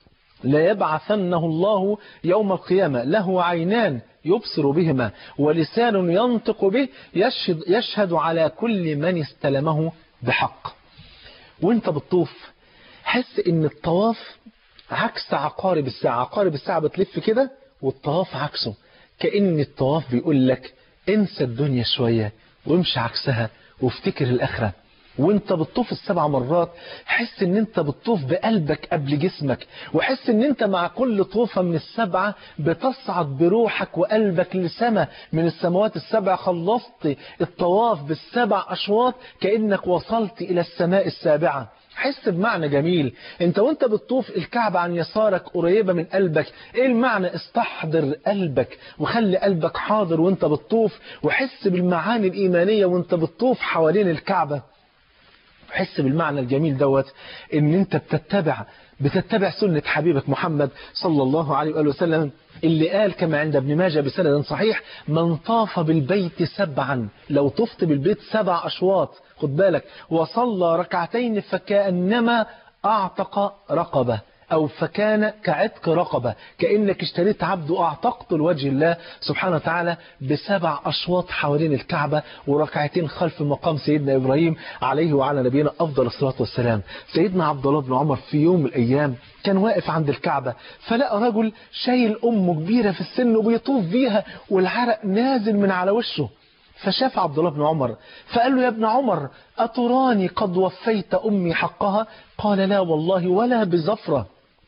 ليبعثنه الله يوم القيامة له عينان يبصر بهما ولسان ينطق به يشهد, يشهد على كل من استلمه بحق وانت بتطوف حس ان الطواف عكس عقارب الساعة عقارب الساعة بتلف كده والطواف عكسه كأن الطواف بيقول لك انسى الدنيا شوية وامشي عكسها وافتكر الآخرة وانت بتطوف السبع مرات حس ان انت بتطوف بقلبك قبل جسمك وحس ان انت مع كل طوفة من السبعة بتصعد بروحك وقلبك لسما من السماوات السبع خلصت الطواف بالسبع أشواط كأنك وصلت إلى السماء السابعة حس بمعنى جميل انت وانت بتطوف الكعبة عن يسارك قريبة من قلبك ايه المعنى استحضر قلبك وخلي قلبك حاضر وانت بتطوف وحس بالمعاني الإيمانية وانت بتطوف حوالين الكعبة حس بالمعنى الجميل دوت ان انت بتتبع بتتبع سنة حبيبك محمد صلى الله عليه وآله وسلم اللي قال كما عند ابن ماجه بسند صحيح من طاف بالبيت سبعا لو طفت بالبيت سبع أشواط خد بالك وصلى ركعتين فكأنما أعتق رقبة أو فكان كعتق رقبة كأنك اشتريت عبد وأعتقته لوجه الله سبحانه وتعالى بسبع أشواط حوالين الكعبة وركعتين خلف مقام سيدنا إبراهيم عليه وعلى نبينا أفضل الصلاة والسلام سيدنا عبد الله بن عمر في يوم من الأيام كان واقف عند الكعبة فلقى رجل شايل أمه كبيرة في السن وبيطوف بيها والعرق نازل من على وشه فشاف عبد الله بن عمر فقال له يا ابن عمر أتراني قد وفيت أمي حقها قال لا والله ولا بزفرة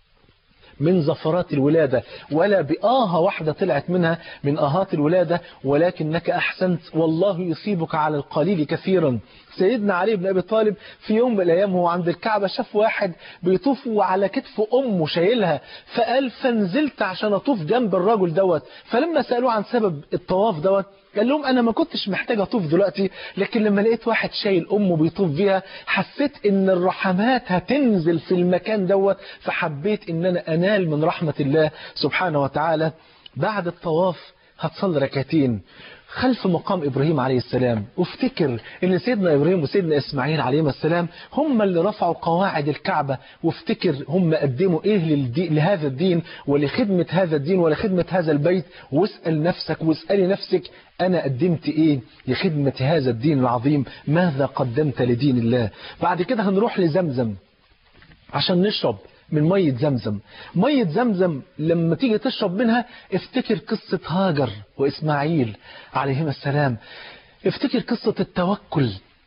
من زفرات الولادة ولا بآهة واحدة طلعت منها من آهات الولادة ولكنك أحسنت والله يصيبك على القليل كثيرا سيدنا علي بن أبي طالب في يوم من الأيام هو عند الكعبة شاف واحد بيطوف على كتف أمه شايلها فقال فنزلت عشان أطوف جنب الرجل دوت فلما سألوه عن سبب الطواف دوت قال لهم أنا ما كنتش محتاج أطوف دلوقتي لكن لما لقيت واحد شايل أمه بيطوف بيها حسيت إن الرحمات هتنزل في المكان دوت فحبيت إن أنا أنال من رحمة الله سبحانه وتعالى بعد الطواف هتصلي ركعتين خلف مقام إبراهيم عليه السلام وافتكر ان سيدنا إبراهيم وسيدنا إسماعيل عليهما السلام هم اللي رفعوا قواعد الكعبة وافتكر هم قدموا إيه للدي... لهذا الدين ولخدمة هذا الدين ولخدمة هذا البيت واسأل نفسك واسألي نفسك أنا قدمت إيه لخدمة هذا الدين العظيم ماذا قدمت لدين الله بعد كده هنروح لزمزم عشان نشرب من مية زمزم مية زمزم لما تيجي تشرب منها افتكر قصة هاجر وإسماعيل عليهما السلام افتكر قصة التوكل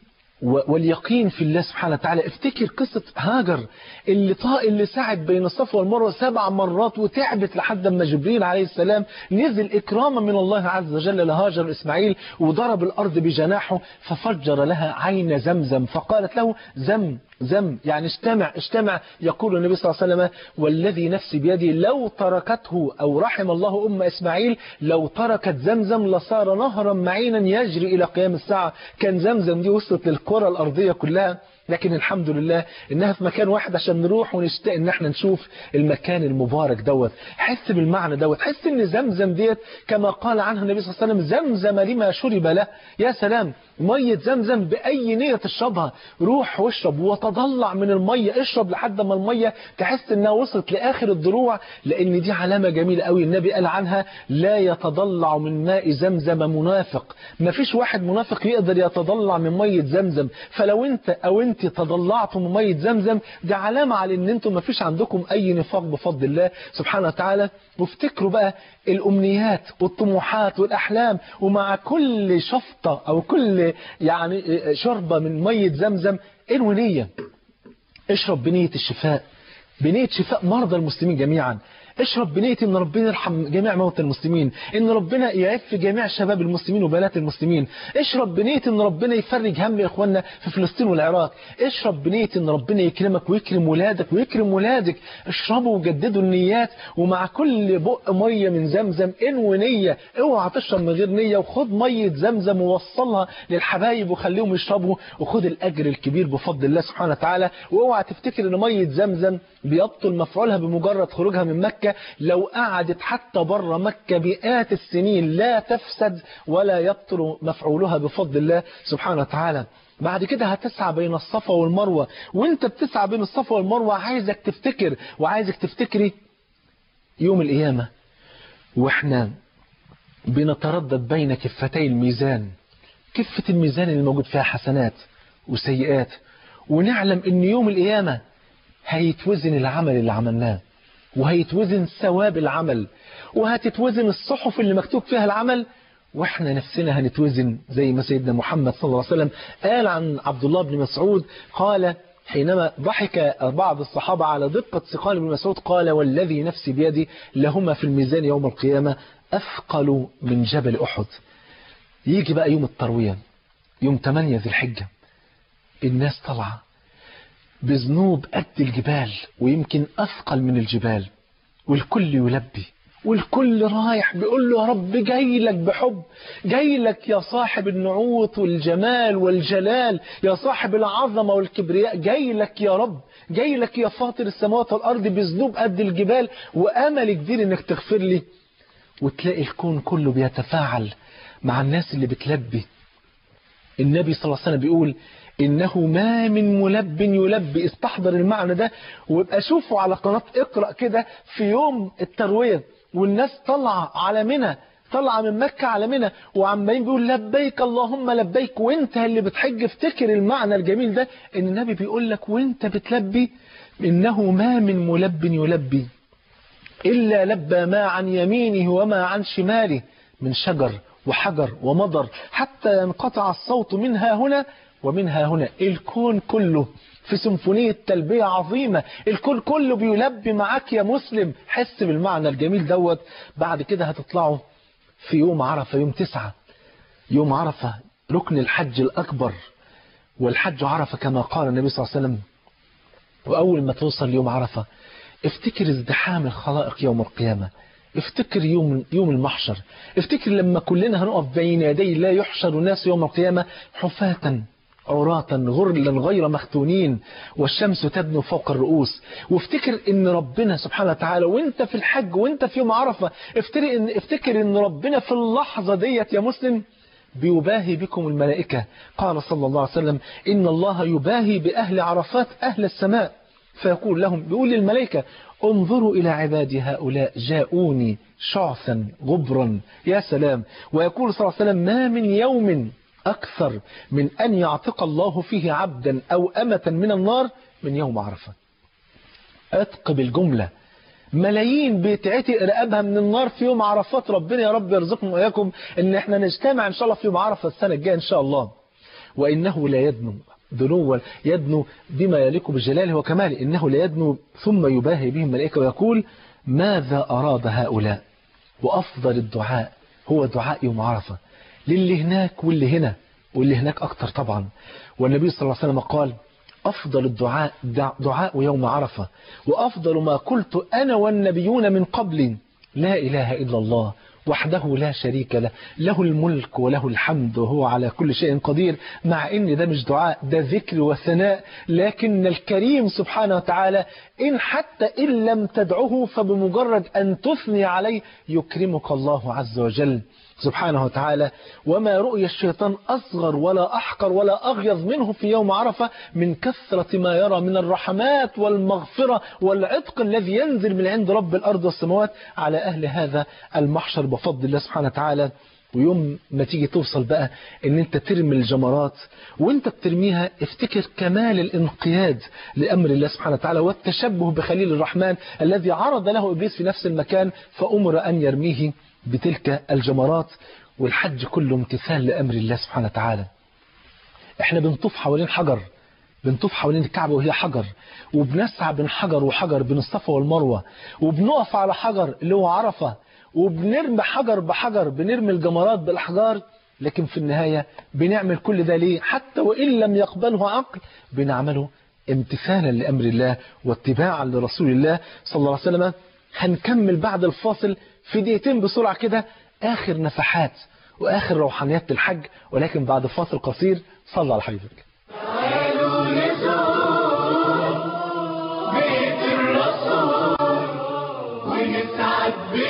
واليقين في الله سبحانه وتعالى افتكر قصة هاجر اللي طا اللي سعد بين الصفا والمروة سبع مرات وتعبت لحد ما جبريل عليه السلام نزل إكراما من الله عز وجل لهاجر وإسماعيل وضرب الأرض بجناحه ففجر لها عين زمزم فقالت له زم زم يعني استمع استمع يقول النبي صلى الله عليه وسلم والذي نفسي بيدي لو تركته أو رحم الله أم إسماعيل لو تركت زمزم لصار نهرا معينا يجري إلى قيام الساعة كان زمزم دي وصلت للكرة الأرضية كلها لكن الحمد لله انها في مكان واحد عشان نروح ونشتاق ان احنا نشوف المكان المبارك دوت حس بالمعنى دوت حس ان زمزم ديت كما قال عنها النبي صلى الله عليه وسلم زمزم لما شرب له يا سلام مية زمزم بأي نية تشربها روح واشرب وتضلع من المية اشرب لحد ما المية تحس انها وصلت لآخر الضلوع لان دي علامة جميلة قوي النبي قال عنها لا يتضلع من ماء زمزم منافق ما فيش واحد منافق يقدر يتضلع من مية زمزم فلو انت او انت تضلعتم من مية زمزم دي علامة على ان انتم ما فيش عندكم اي نفاق بفضل الله سبحانه وتعالى وافتكروا بقى الامنيات والطموحات والاحلام ومع كل شفطة او كل يعني شربة من مية زمزم انوي نية اشرب بنية الشفاء بنية شفاء مرضى المسلمين جميعا اشرب بنية ان ربنا يرحم جميع موتى المسلمين ان ربنا يعف جميع شباب المسلمين وبنات المسلمين اشرب بنية ان ربنا يفرج هم اخواننا في فلسطين والعراق اشرب بنية ان ربنا يكرمك ويكرم ولادك ويكرم ولادك اشربوا وجددوا النيات ومع كل بق مية من زمزم انوي نية اوعى تشرب من غير نية وخد مية زمزم ووصلها للحبايب وخليهم يشربوا وخد الاجر الكبير بفضل الله سبحانه وتعالى واوعى تفتكر ان مية زمزم بيبطل مفعولها بمجرد خروجها من مكة لو قعدت حتى بره مكة مئات السنين لا تفسد ولا يبطل مفعولها بفضل الله سبحانه وتعالى بعد كده هتسعى بين الصفا والمروة وانت بتسعى بين الصفا والمروة عايزك تفتكر وعايزك تفتكري يوم القيامة واحنا بنتردد بين كفتي الميزان كفة الميزان اللي موجود فيها حسنات وسيئات ونعلم ان يوم القيامة هيتوزن العمل اللي عملناه وهيتوزن ثواب العمل وهتتوزن الصحف اللي مكتوب فيها العمل واحنا نفسنا هنتوزن زي ما سيدنا محمد صلى الله عليه وسلم قال عن عبد الله بن مسعود قال حينما ضحك بعض الصحابة على دقة سقال بن مسعود قال والذي نفسي بيدي لهما في الميزان يوم القيامة أثقل من جبل أحد يجي بقى يوم التروية يوم 8 ذي الحجة الناس طالعة بذنوب قد الجبال ويمكن أثقل من الجبال والكل يلبي والكل رايح بيقول له يا رب جاي لك بحب جاي لك يا صاحب النعوت والجمال والجلال يا صاحب العظمة والكبرياء جاي لك يا رب جاي لك يا فاطر السماوات والأرض بذنوب قد الجبال وأمل كبير إنك تغفر لي وتلاقي الكون كله بيتفاعل مع الناس اللي بتلبي النبي صلى الله عليه وسلم بيقول إنه ما من ملب يلبي استحضر المعنى ده ويبقى شوفوا على قناة اقرأ كده في يوم التروية والناس طالعة على منى طالعة من مكة على منى وعمالين بيقول لبيك اللهم لبيك وانت اللي بتحج افتكر المعنى الجميل ده ان النبي بيقول لك وانت بتلبي انه ما من ملب يلبي إلا لبى ما عن يمينه وما عن شماله من شجر وحجر ومضر حتى ينقطع الصوت منها هنا ومنها هنا الكون كله في سيمفونية تلبية عظيمة الكون كله بيلبي معاك يا مسلم حس بالمعنى الجميل دوت بعد كده هتطلعوا في يوم عرفة يوم تسعة يوم عرفة ركن الحج الأكبر والحج عرفة كما قال النبي صلى الله عليه وسلم وأول ما توصل يوم عرفة افتكر ازدحام الخلائق يوم القيامة افتكر يوم يوم المحشر افتكر لما كلنا هنقف بين يدي الله يحشر الناس يوم القيامة حفاة عراة غرلا غير مختونين والشمس تدنو فوق الرؤوس وافتكر ان ربنا سبحانه وتعالى وانت في الحج وانت في يوم عرفة افتكر ان, افتكر إن ربنا في اللحظة ديت يا مسلم بيباهي بكم الملائكة قال صلى الله عليه وسلم إن الله يباهي بأهل عرفات أهل السماء فيقول لهم بيقول للملائكة انظروا إلى عبادي هؤلاء جاءوني شعثا غبرا يا سلام ويقول صلى الله عليه وسلم ما من يوم أكثر من أن يعتق الله فيه عبدا أو أمة من النار من يوم عرفة أتق بالجملة ملايين بيتعتق رقابها من النار في يوم عرفات ربنا يا رب يرزقنا وإياكم إن احنا نجتمع إن شاء الله في يوم عرفة السنة الجاية إن شاء الله وإنه لا يدنو دنوا يدنو بما يليق بجلاله وكماله إنه لا يدنو ثم يباهي بهم الملائكة ويقول ماذا أراد هؤلاء وأفضل الدعاء هو دعاء يوم عرفة للي هناك واللي هنا واللي هناك أكتر طبعا والنبي صلى الله عليه وسلم قال أفضل الدعاء دعاء يوم عرفة وأفضل ما قلت أنا والنبيون من قبل لا إله إلا الله وحده لا شريك له له الملك وله الحمد وهو على كل شيء قدير مع ان ده مش دعاء ده ذكر وثناء لكن الكريم سبحانه وتعالى إن حتى إن لم تدعه فبمجرد أن تثني عليه يكرمك الله عز وجل سبحانه وتعالى وما رؤي الشيطان أصغر ولا أحقر ولا أغيظ منه في يوم عرفة من كثرة ما يرى من الرحمات والمغفرة والعتق الذي ينزل من عند رب الأرض والسماوات على أهل هذا المحشر بفضل الله سبحانه وتعالى ويوم ما تيجي توصل بقى ان انت ترمي الجمرات وانت بترميها افتكر كمال الانقياد لامر الله سبحانه وتعالى والتشبه بخليل الرحمن الذي عرض له ابليس في نفس المكان فامر ان يرميه بتلك الجمرات والحج كله امتثال لامر الله سبحانه وتعالى احنا بنطوف حوالين حجر بنطوف حوالين الكعبة وهي حجر وبنسعى بين حجر وحجر بين الصفا والمروة وبنقف على حجر اللي هو عرفة وبنرمي حجر بحجر بنرمي الجمرات بالأحجار لكن في النهاية بنعمل كل ده ليه حتى وإن لم يقبله عقل بنعمله امتثالا لأمر الله واتباعا لرسول الله صلى الله عليه وسلم هنكمل بعد الفاصل في دقيقتين بسرعة كده آخر نفحات وآخر روحانيات الحج ولكن بعد فاصل قصير صلى على حبيبك تعالوا نزور بيت الرسول ونسعد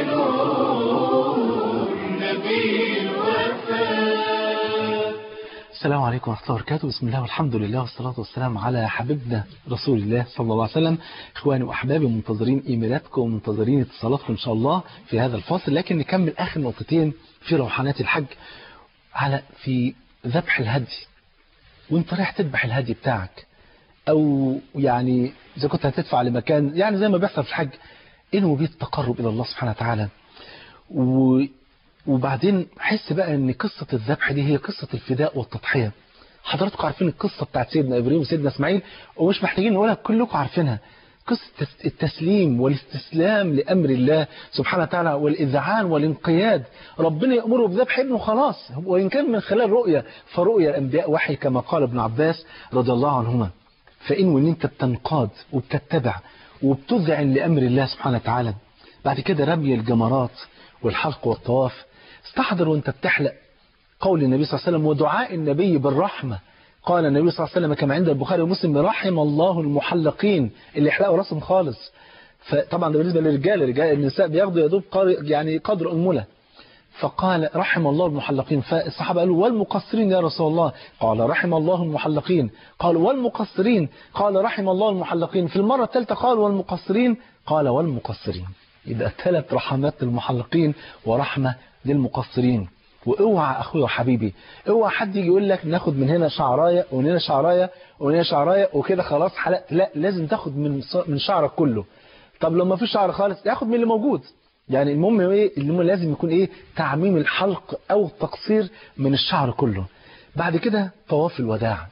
بنور نبي الوفاء السلام عليكم ورحمة الله وبركاته بسم الله والحمد لله والصلاة والسلام على حبيبنا رسول الله صلى الله عليه وسلم إخواني وأحبابي منتظرين إيميلاتكم ومنتظرين اتصالاتكم إن شاء الله في هذا الفاصل لكن نكمل آخر نقطتين في روحانات الحج على في ذبح الهدي وانت رايح تذبح الهدي بتاعك او يعني اذا كنت هتدفع لمكان يعني زي ما بيحصل في الحج انه بيه التقرب الى الله سبحانه وتعالى وبعدين حس بقى ان قصة الذبح دي هي قصة الفداء والتضحية حضراتكم عارفين القصة بتاعت سيدنا إبراهيم وسيدنا إسماعيل ومش محتاجين نقولها كلكم عارفينها قصة التسليم والاستسلام لأمر الله سبحانه وتعالى والإذعان والانقياد ربنا يأمره بذبح ابنه خلاص وإن كان من خلال رؤية فرؤية الأنبياء وحي كما قال ابن عباس رضي الله عنهما فإن وإن أنت بتنقاد وبتتبع وبتذعن لأمر الله سبحانه وتعالى بعد كده رمي الجمرات والحلق والطواف استحضر وانت بتحلق قول النبي صلى الله عليه وسلم ودعاء النبي بالرحمة قال النبي صلى الله عليه وسلم كما عند البخاري ومسلم رحم الله المحلقين اللي يحلقوا راسهم خالص فطبعا ده بالنسبة للرجال رجال النساء بياخدوا يا دوب يعني قدر أنملة فقال رحم الله المحلقين فالصحابة قالوا والمقصرين يا رسول الله قال رحم الله المحلقين قال والمقصرين قال رحم الله المحلقين في المرة الثالثة قال والمقصرين قال والمقصرين يبقى ثلاث رحمات للمحلقين ورحمة للمقصرين واوعى اخويا وحبيبي اوعى حد يجي يقول لك ناخد من هنا شعرايه ومن هنا شعرايه ومن هنا شعرايه وكده خلاص حلقت لا لازم تاخد من من شعرك كله طب لو ما فيش شعر خالص ياخد من اللي موجود يعني المهم ايه المهم لازم يكون ايه تعميم الحلق او التقصير من الشعر كله بعد كده طواف الوداع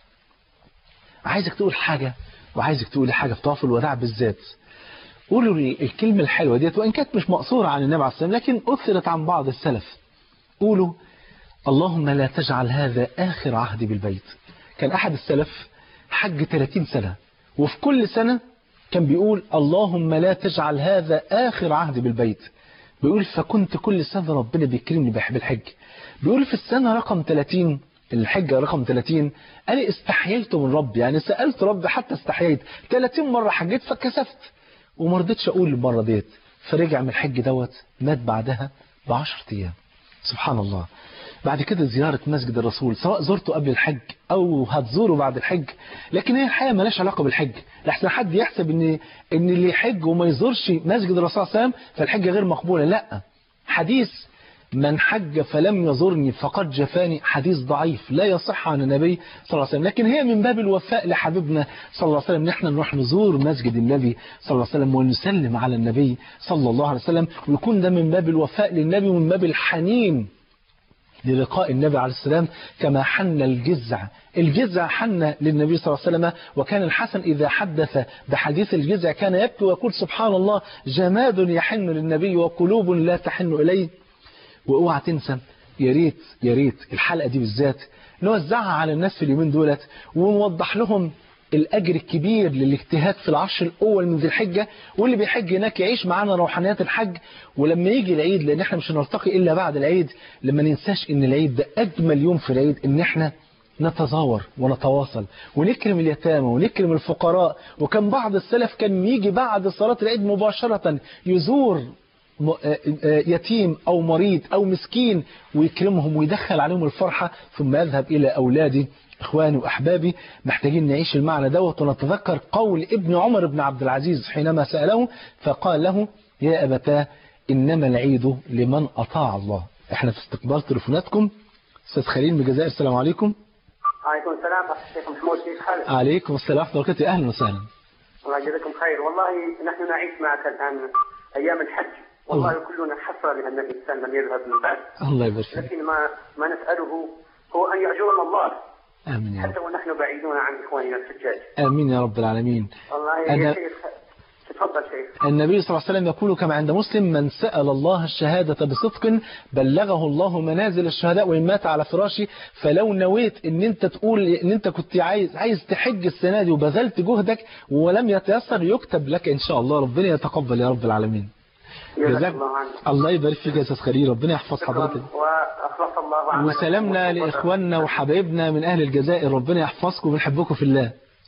عايزك تقول حاجه وعايزك تقول حاجه في طواف الوداع بالذات قولوا لي الكلمه الحلوه ديت وان كانت مش مقصوره عن النبي عليه الصلاه والسلام لكن اثرت عن بعض السلف قولوا اللهم لا تجعل هذا آخر عهدي بالبيت كان أحد السلف حج 30 سنة وفي كل سنة كان بيقول اللهم لا تجعل هذا آخر عهدي بالبيت بيقول فكنت كل سنة ربنا بيكرمني بالحج بيقول في السنة رقم 30 الحجة رقم 30 أنا استحييت من ربي يعني سألت ربي حتى استحييت 30 مرة حجيت فكسفت وما رضيتش أقول المرة ديت فرجع من الحج دوت مات بعدها ب 10 أيام سبحان الله بعد كده زيارة مسجد الرسول سواء زرته قبل الحج أو هتزوره بعد الحج لكن هي الحقيقة مالهاش علاقة بالحج لحسن حد يحسب ان ان اللي يحج وما يزورش مسجد الرسول صلى الله عليه وسلم فالحجة غير مقبولة لا حديث من حج فلم يزورني فقد جفاني حديث ضعيف لا يصح عن النبي صلى الله عليه وسلم لكن هي من باب الوفاء لحبيبنا صلى الله عليه وسلم نحن نروح نزور مسجد النبي صلى الله عليه وسلم ونسلم على النبي صلى الله عليه وسلم ويكون ده من باب الوفاء للنبي ومن باب الحنين للقاء النبي عليه السلام كما حن الجزع الجزع حن للنبي صلى الله عليه وسلم وكان الحسن إذا حدث بحديث الجزع كان يبكي ويقول سبحان الله جماد يحن للنبي وقلوب لا تحن إليه واوعى تنسى يا ريت يا ريت الحلقة دي بالذات نوزعها على الناس في اليومين دولت ونوضح لهم الأجر الكبير للاجتهاد في العشر الأول من ذي الحجة واللي بيحج هناك يعيش معانا روحانيات الحج ولما يجي العيد لأن احنا مش هنلتقي إلا بعد العيد لما ننساش إن العيد ده أجمل يوم في العيد إن احنا نتزاور ونتواصل ونكرم اليتامى ونكرم الفقراء وكان بعض السلف كان يجي بعد صلاة العيد مباشرة يزور يتيم أو مريض أو مسكين ويكرمهم ويدخل عليهم الفرحة ثم يذهب إلى أولادي إخواني وأحبابي محتاجين نعيش المعنى دوت ونتذكر قول ابن عمر بن عبد العزيز حينما سأله فقال له يا أبتاه إنما العيد لمن أطاع الله احنا في استقبال تليفوناتكم أستاذ خليل من الجزائر السلام عليكم عليكم السلام الشيخ محمود كيف حالك؟ عليكم السلام ورحمة الله وبركاته أهلا وسهلا الله يجزاكم خير والله نحن نعيش معك الآن أيام الحج والله الله. كلنا حسرة لأن الإنسان لم يذهب من بعد الله يبارك فيك لكن ما ما نسأله هو أن يأجرنا الله آمين يا رب حتى ونحن بعيدون عن إخواننا الحجاج آمين يا رب العالمين والله أنا- يا شيخ تفضل شيخ النبي صلى الله عليه وسلم يقول كما عند مسلم من سأل الله الشهادة بصدق بلغه الله منازل الشهداء وإن مات على فراشه فلو نويت ان انت تقول ان انت كنت عايز عايز تحج السنة دي وبذلت جهدك ولم يتيسر يكتب لك ان شاء الله ربنا يتقبل يا رب العالمين جزاك الله عنك الله يبارك فيك يا استاذ خليل ربنا يحفظ حضرتك وأخلص الله عنك وسلامنا لإخواننا وحبايبنا من أهل الجزائر ربنا يحفظكم ونحبكم في الله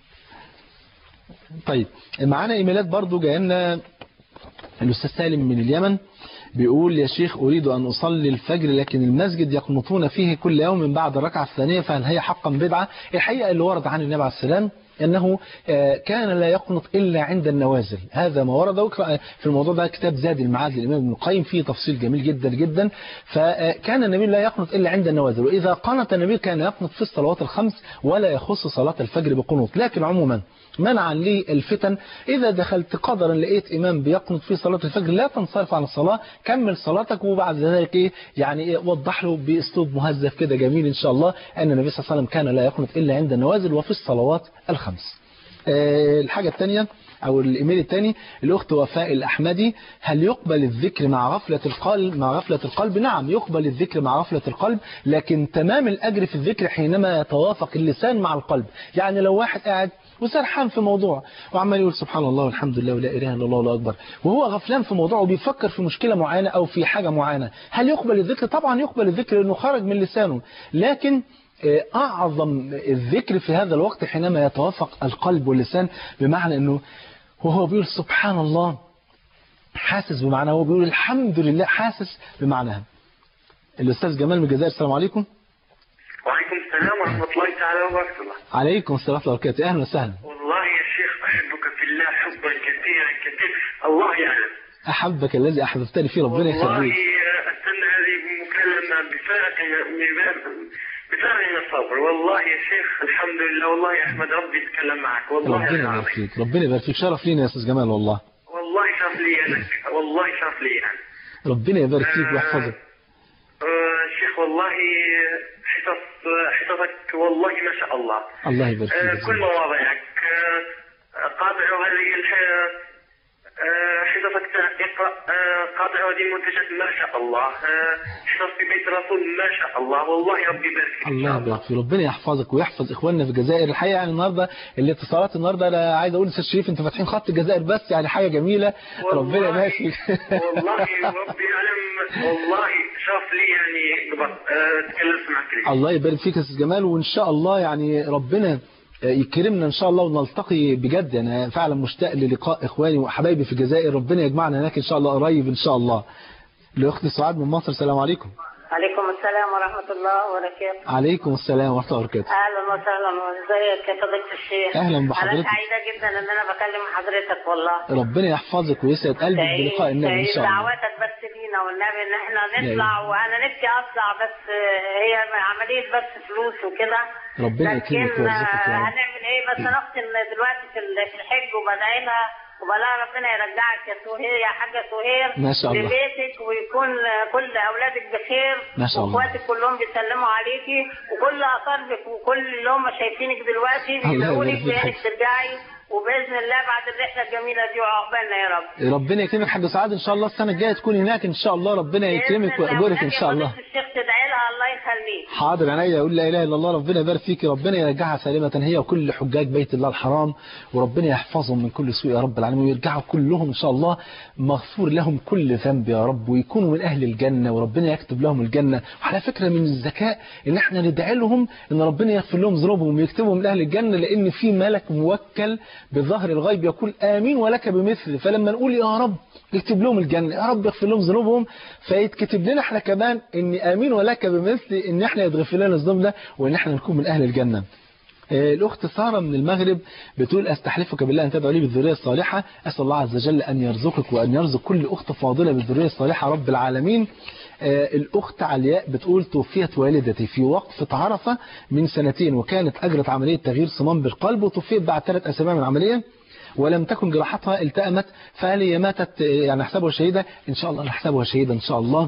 طيب معانا إيميلات برضو جاي لنا الأستاذ سالم من اليمن بيقول يا شيخ أريد أن أصلي الفجر لكن المسجد يقنطون فيه كل يوم من بعد الركعة الثانية فهل هي حقا بدعة الحقيقة اللي ورد عن النبي عليه السلام أنه آه، كان لا يقنط إلا عند النوازل هذا ما ورد وك- في الموضوع ده كتاب زاد المعاد للإمام ابن القيم فيه تفصيل جميل جدا جدا فكان النبي لا يقنط إلا عند النوازل وإذا قنط النبي كان يقنط في الصلوات الخمس ولا يخص صلاة الفجر بقنوط لكن عموما منعا للفتن إذا دخلت قدرا لقيت إمام بيقنط في صلاة الفجر لا تنصرف عن الصلاة كمل صلاتك وبعد ذلك إيه يعني إيه وضح له بأسلوب مهذب كده جميل إن شاء الله أن النبي صلى الله عليه وسلم كان لا يقنط إلا عند النوازل وفي الصلوات الخمس آه، الحاجة الثانية أو الإيميل الثاني الأخت وفاء الأحمدي هل يقبل الذكر مع غفلة القلب مع غفلة القلب نعم يقبل الذكر مع غفلة القلب لكن تمام الأجر في الذكر حينما يتوافق اللسان مع القلب يعني لو واحد قاعد وسرحان في موضوع وعمال يقول سبحان الله والحمد لله ولا إله إلا الله ولا أكبر وهو غفلان في موضوع وبيفكر في مشكلة معينة أو في حاجة معينة هل يقبل الذكر طبعا يقبل الذكر لأنه خرج من لسانه لكن أعظم الذكر في هذا الوقت حينما يتوافق القلب واللسان بمعنى أنه وهو بيقول سبحان الله حاسس بمعناه هو بيقول الحمد لله حاسس بمعناها الأستاذ جمال من الجزائر السلام عليكم وعليكم السلام ورحمة الله تعالى وبركاته عليكم السلام ورحمة الله وبركاته أهلا وسهلا والله يا شيخ أحبك في الله حبا كثيرا كثيرا الله يعلم أحبك الذي أحببتني فيه ربنا والله يخليك أستنى هذه المكالمة بفارق بفارق من الصبر والله يا شيخ الحمد لله والله أحمد ربي يتكلم معك والله ربنا يا يبارك عظيم. فيك ربنا يبارك فيك شرف لينا يا أستاذ جمال والله والله شرف لي أنا والله شرف لي أنا ربنا يبارك فيك ويحفظك آه، شيخ والله حصص حصصك والله ما شاء الله الله يبارك آه، فيك كل مواضيعك آه، قاطع هذه الح- آه، حصصك اقرا آه، قاطع هذه المنتجات ما شاء الله آه، حصص في بيت الرسول ما شاء الله والله ربي يبارك فيك إن الله شاء يبارك فيك ربنا يحفظك ويحفظ اخواننا في الجزائر الحقيقه يعني النهارده الاتصالات النهارده انا عايز اقول استاذ شريف انتوا فاتحين خط الجزائر بس يعني حاجه جميله ربنا والله- يبارك فيك والله ربي يعلم والله شرف لي يعني قبل آه، تكلمت معك اليوم. الله يبارك فيك يا استاذ جمال وان شاء الله يعني ربنا يكرمنا ان شاء الله ونلتقي بجد انا فعلا مشتاق للقاء اخواني وحبايبي في الجزائر ربنا يجمعنا هناك ان شاء الله قريب ان شاء الله لاختي سعاد من مصر السلام عليكم عليكم السلام ورحمة الله وبركاته عليكم السلام ورحمه الله وبركاته أهلا وسهلا وازيك يا فضيلة الشيخ أهلا أنا بحضرتك. سعيدة جدا إن أنا بكلم حضرتك والله ربنا يحفظك ويسعد قلبك سعيد- بلقاء النبي ان سعيد شاء الله دعواتك بس لينا والنبي إن إحنا لا نطلع إله. وأنا نفسي أطلع بس هي عملية بس فلوس وكده ربنا لكن يكرمك ويرزقك يا رب. هنعمل إيه بس أنا أختي إن دلوقتي في ال- في الحج وبدعي لها وبلا ربنا يرجعك يا سهير يا حاجة سهير ما شاء الله. لبيتك ويكون كل أولادك بخير ما شاء الله. وإخواتك كلهم بيسلموا عليكي وكل أقاربك وكل اللي هم شايفينك دلوقتي الله بيدعوا لك يبارك فيك. بإنك ترجعي وبإذن الله بعد الرحلة الجميلة دي وعقبالنا يا رب ربنا يكرمك حاج سعاد ان شاء الله السنه الجايه تكون هناك ان شاء الله ربنا يكرمك بإذن الله. ويأجرك ان والنبي شاء الله فضيلة الشيخ تدعي لها الله يخليك حاضر عينيا اقول لا اله الا الله ربنا يبارك فيك ربنا يرجعها سالمه هي وكل حجاج بيت الله الحرام وربنا يحفظهم من كل سوء يا رب العالمين ويرجعوا كلهم ان شاء الله مغفور لهم كل ذنب يا رب ويكونوا من اهل الجنه وربنا يكتب لهم الجنه وعلى فكره من الذكاء ان احنا ندعي لهم ان ربنا يغفر لهم ذنوبهم ويكتبهم من اهل الجنه لان في ملك موكل بظهر الغيب يقول امين ولك بمثل فلما نقول يا رب اكتب لهم الجنة يا رب اغفر لهم ذنوبهم فيتكتب لنا احنا كمان ان امين ولك بمثل ان احنا يتغفر لنا الذنوب ده وان احنا نكون من اهل الجنة آه، الأخت سارة من المغرب بتقول أستحلفك بالله أن تدعو لي بالذرية الصالحة أسأل الله عز وجل أن يرزقك وأن يرزق كل أخت فاضلة بالذرية الصالحة رب العالمين آه، الأخت علياء بتقول توفيت والدتي في وقفة عرفة من سنتين وكانت أجرت عملية تغيير صمام بالقلب وتوفيت بعد ثلاث أسابيع من العملية ولم تكن جراحتها التأمت فهل هي ماتت آه، يعني نحسبها شهيدة إن شاء الله نحسبها شهيدة إن شاء الله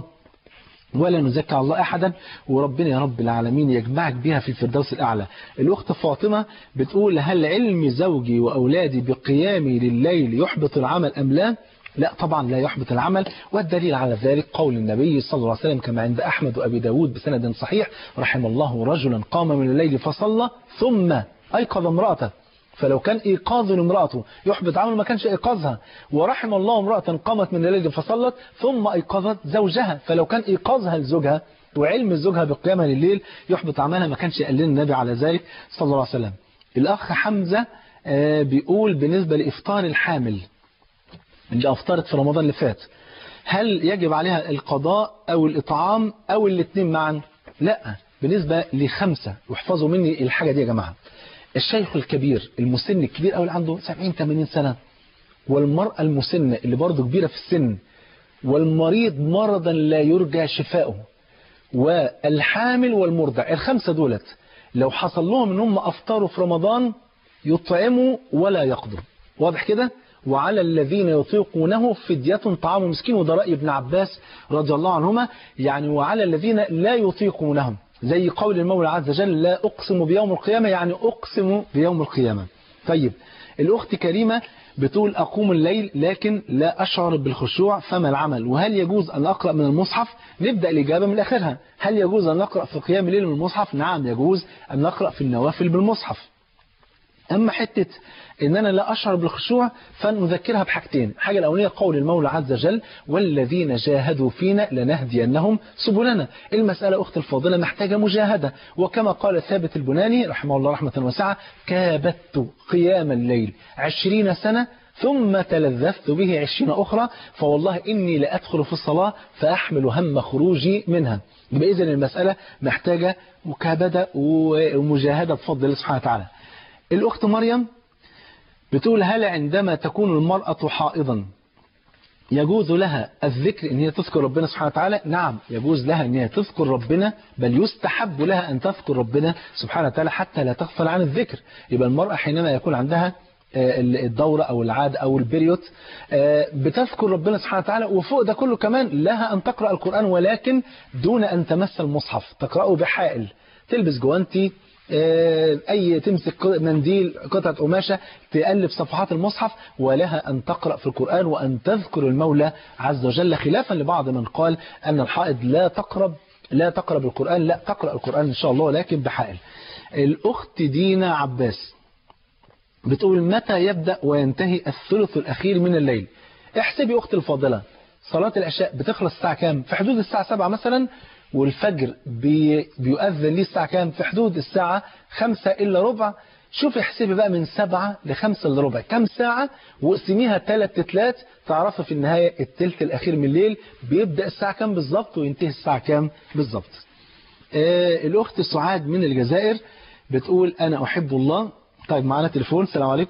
ولا نزكى على الله أحدا وربنا يا رب العالمين يجمعك بها في الفردوس الأعلى الأخت فاطمة بتقول هل علم زوجي وأولادي بقيامي لليل يحبط العمل أم لا لا طبعا لا يحبط العمل والدليل على ذلك قول النبي صلى الله عليه وسلم كما عند أحمد وأبي داود بسند صحيح رحم الله رجلا قام من الليل فصلى ثم أيقظ امرأته فلو كان إيقاظ امرأته يحبط عمل ما كانش إيقاظها ورحم الله امرأة قامت من الليل فصلت ثم أيقظت زوجها فلو كان إيقاظها لزوجها وعلم زوجها بقيامها لليل يحبط عملها ما كانش قال لنا النبي على ذلك صلى الله عليه وسلم الأخ حمزة آه، بيقول بالنسبة لإفطار الحامل اللي أفطرت في رمضان اللي فات هل يجب عليها القضاء أو الإطعام أو الاثنين معا لا بالنسبة لخمسة واحفظوا مني الحاجة دي يا جماعة الشيخ الكبير المسن الكبير أو اللي عنده 70 80 سنة والمرأة المسنة اللي برضه كبيرة في السن والمريض مرضا لا يرجى شفاؤه والحامل والمرضع الخمسة دولت لو حصل لهم ان هم افطروا في رمضان يطعموا ولا يقضوا واضح كده وعلى الذين يطيقونه فدية طعام مسكين وده رأي ابن عباس رضي الله عنهما يعني وعلى الذين لا يطيقونهم زي قول المولى عز وجل لا أقسم بيوم القيامة يعني أقسم بيوم القيامة طيب الأخت كريمة بتقول أقوم الليل لكن لا أشعر بالخشوع فما العمل وهل يجوز أن أقرأ من المصحف نبدأ الإجابة من آخرها هل يجوز أن نقرأ في قيام الليل من المصحف نعم يجوز أن نقرأ في النوافل بالمصحف أما حتة إن أنا لا أشعر بالخشوع فنذكرها بحاجتين حاجة الأولية قول المولى عز وجل والذين جاهدوا فينا لنهدينهم سبلنا المسألة أخت الفاضلة محتاجة مجاهدة وكما قال ثابت البناني رحمه الله رحمة واسعة كابدت قيام الليل عشرين سنة ثم تلذذت به عشرين أخرى فوالله إني لأدخل في الصلاة فأحمل هم خروجي منها يبقى إذن المسألة محتاجة مكابدة ومجاهدة بفضل الله سبحانه وتعالى الأخت مريم بتقول هل عندما تكون المرأة حائضا يجوز لها الذكر ان هي تذكر ربنا سبحانه وتعالى نعم يجوز لها ان هي تذكر ربنا بل يستحب لها ان تذكر ربنا سبحانه وتعالى حتى لا تغفل عن الذكر يبقى المرأة حينما يكون عندها الدورة أو العادة أو البريوت بتذكر ربنا سبحانه وتعالى وفوق ده كله كمان لها أن تقرأ القرآن ولكن دون أن تمس المصحف تقرأه بحائل تلبس جوانتي أي تمسك منديل قطعة قماشة تقلب صفحات المصحف ولها أن تقرأ في القرآن وأن تذكر المولى عز وجل خلافا لبعض من قال أن الحائض لا تقرب لا تقرب القرآن لا تقرأ القرآن إن شاء الله ولكن بحائل الأخت دينا عباس بتقول متى يبدأ وينتهي الثلث الأخير من الليل احسبي أختي الفاضلة صلاة العشاء بتخلص الساعة كام في حدود الساعة 7 مثلا والفجر بي بيؤذن ليه الساعة كام في حدود الساعة 5 إلا ربع شوفي احسبي بقى من 7 ل 5 إلا ربع كام ساعة واقسميها ثلاث تتلات تعرفي في النهاية التلت الأخير من الليل بيبدأ الساعة كام بالظبط وينتهي الساعة كام بالظبط آه الأخت سعاد من الجزائر بتقول أنا أحب الله طيب معانا تليفون السلام عليكم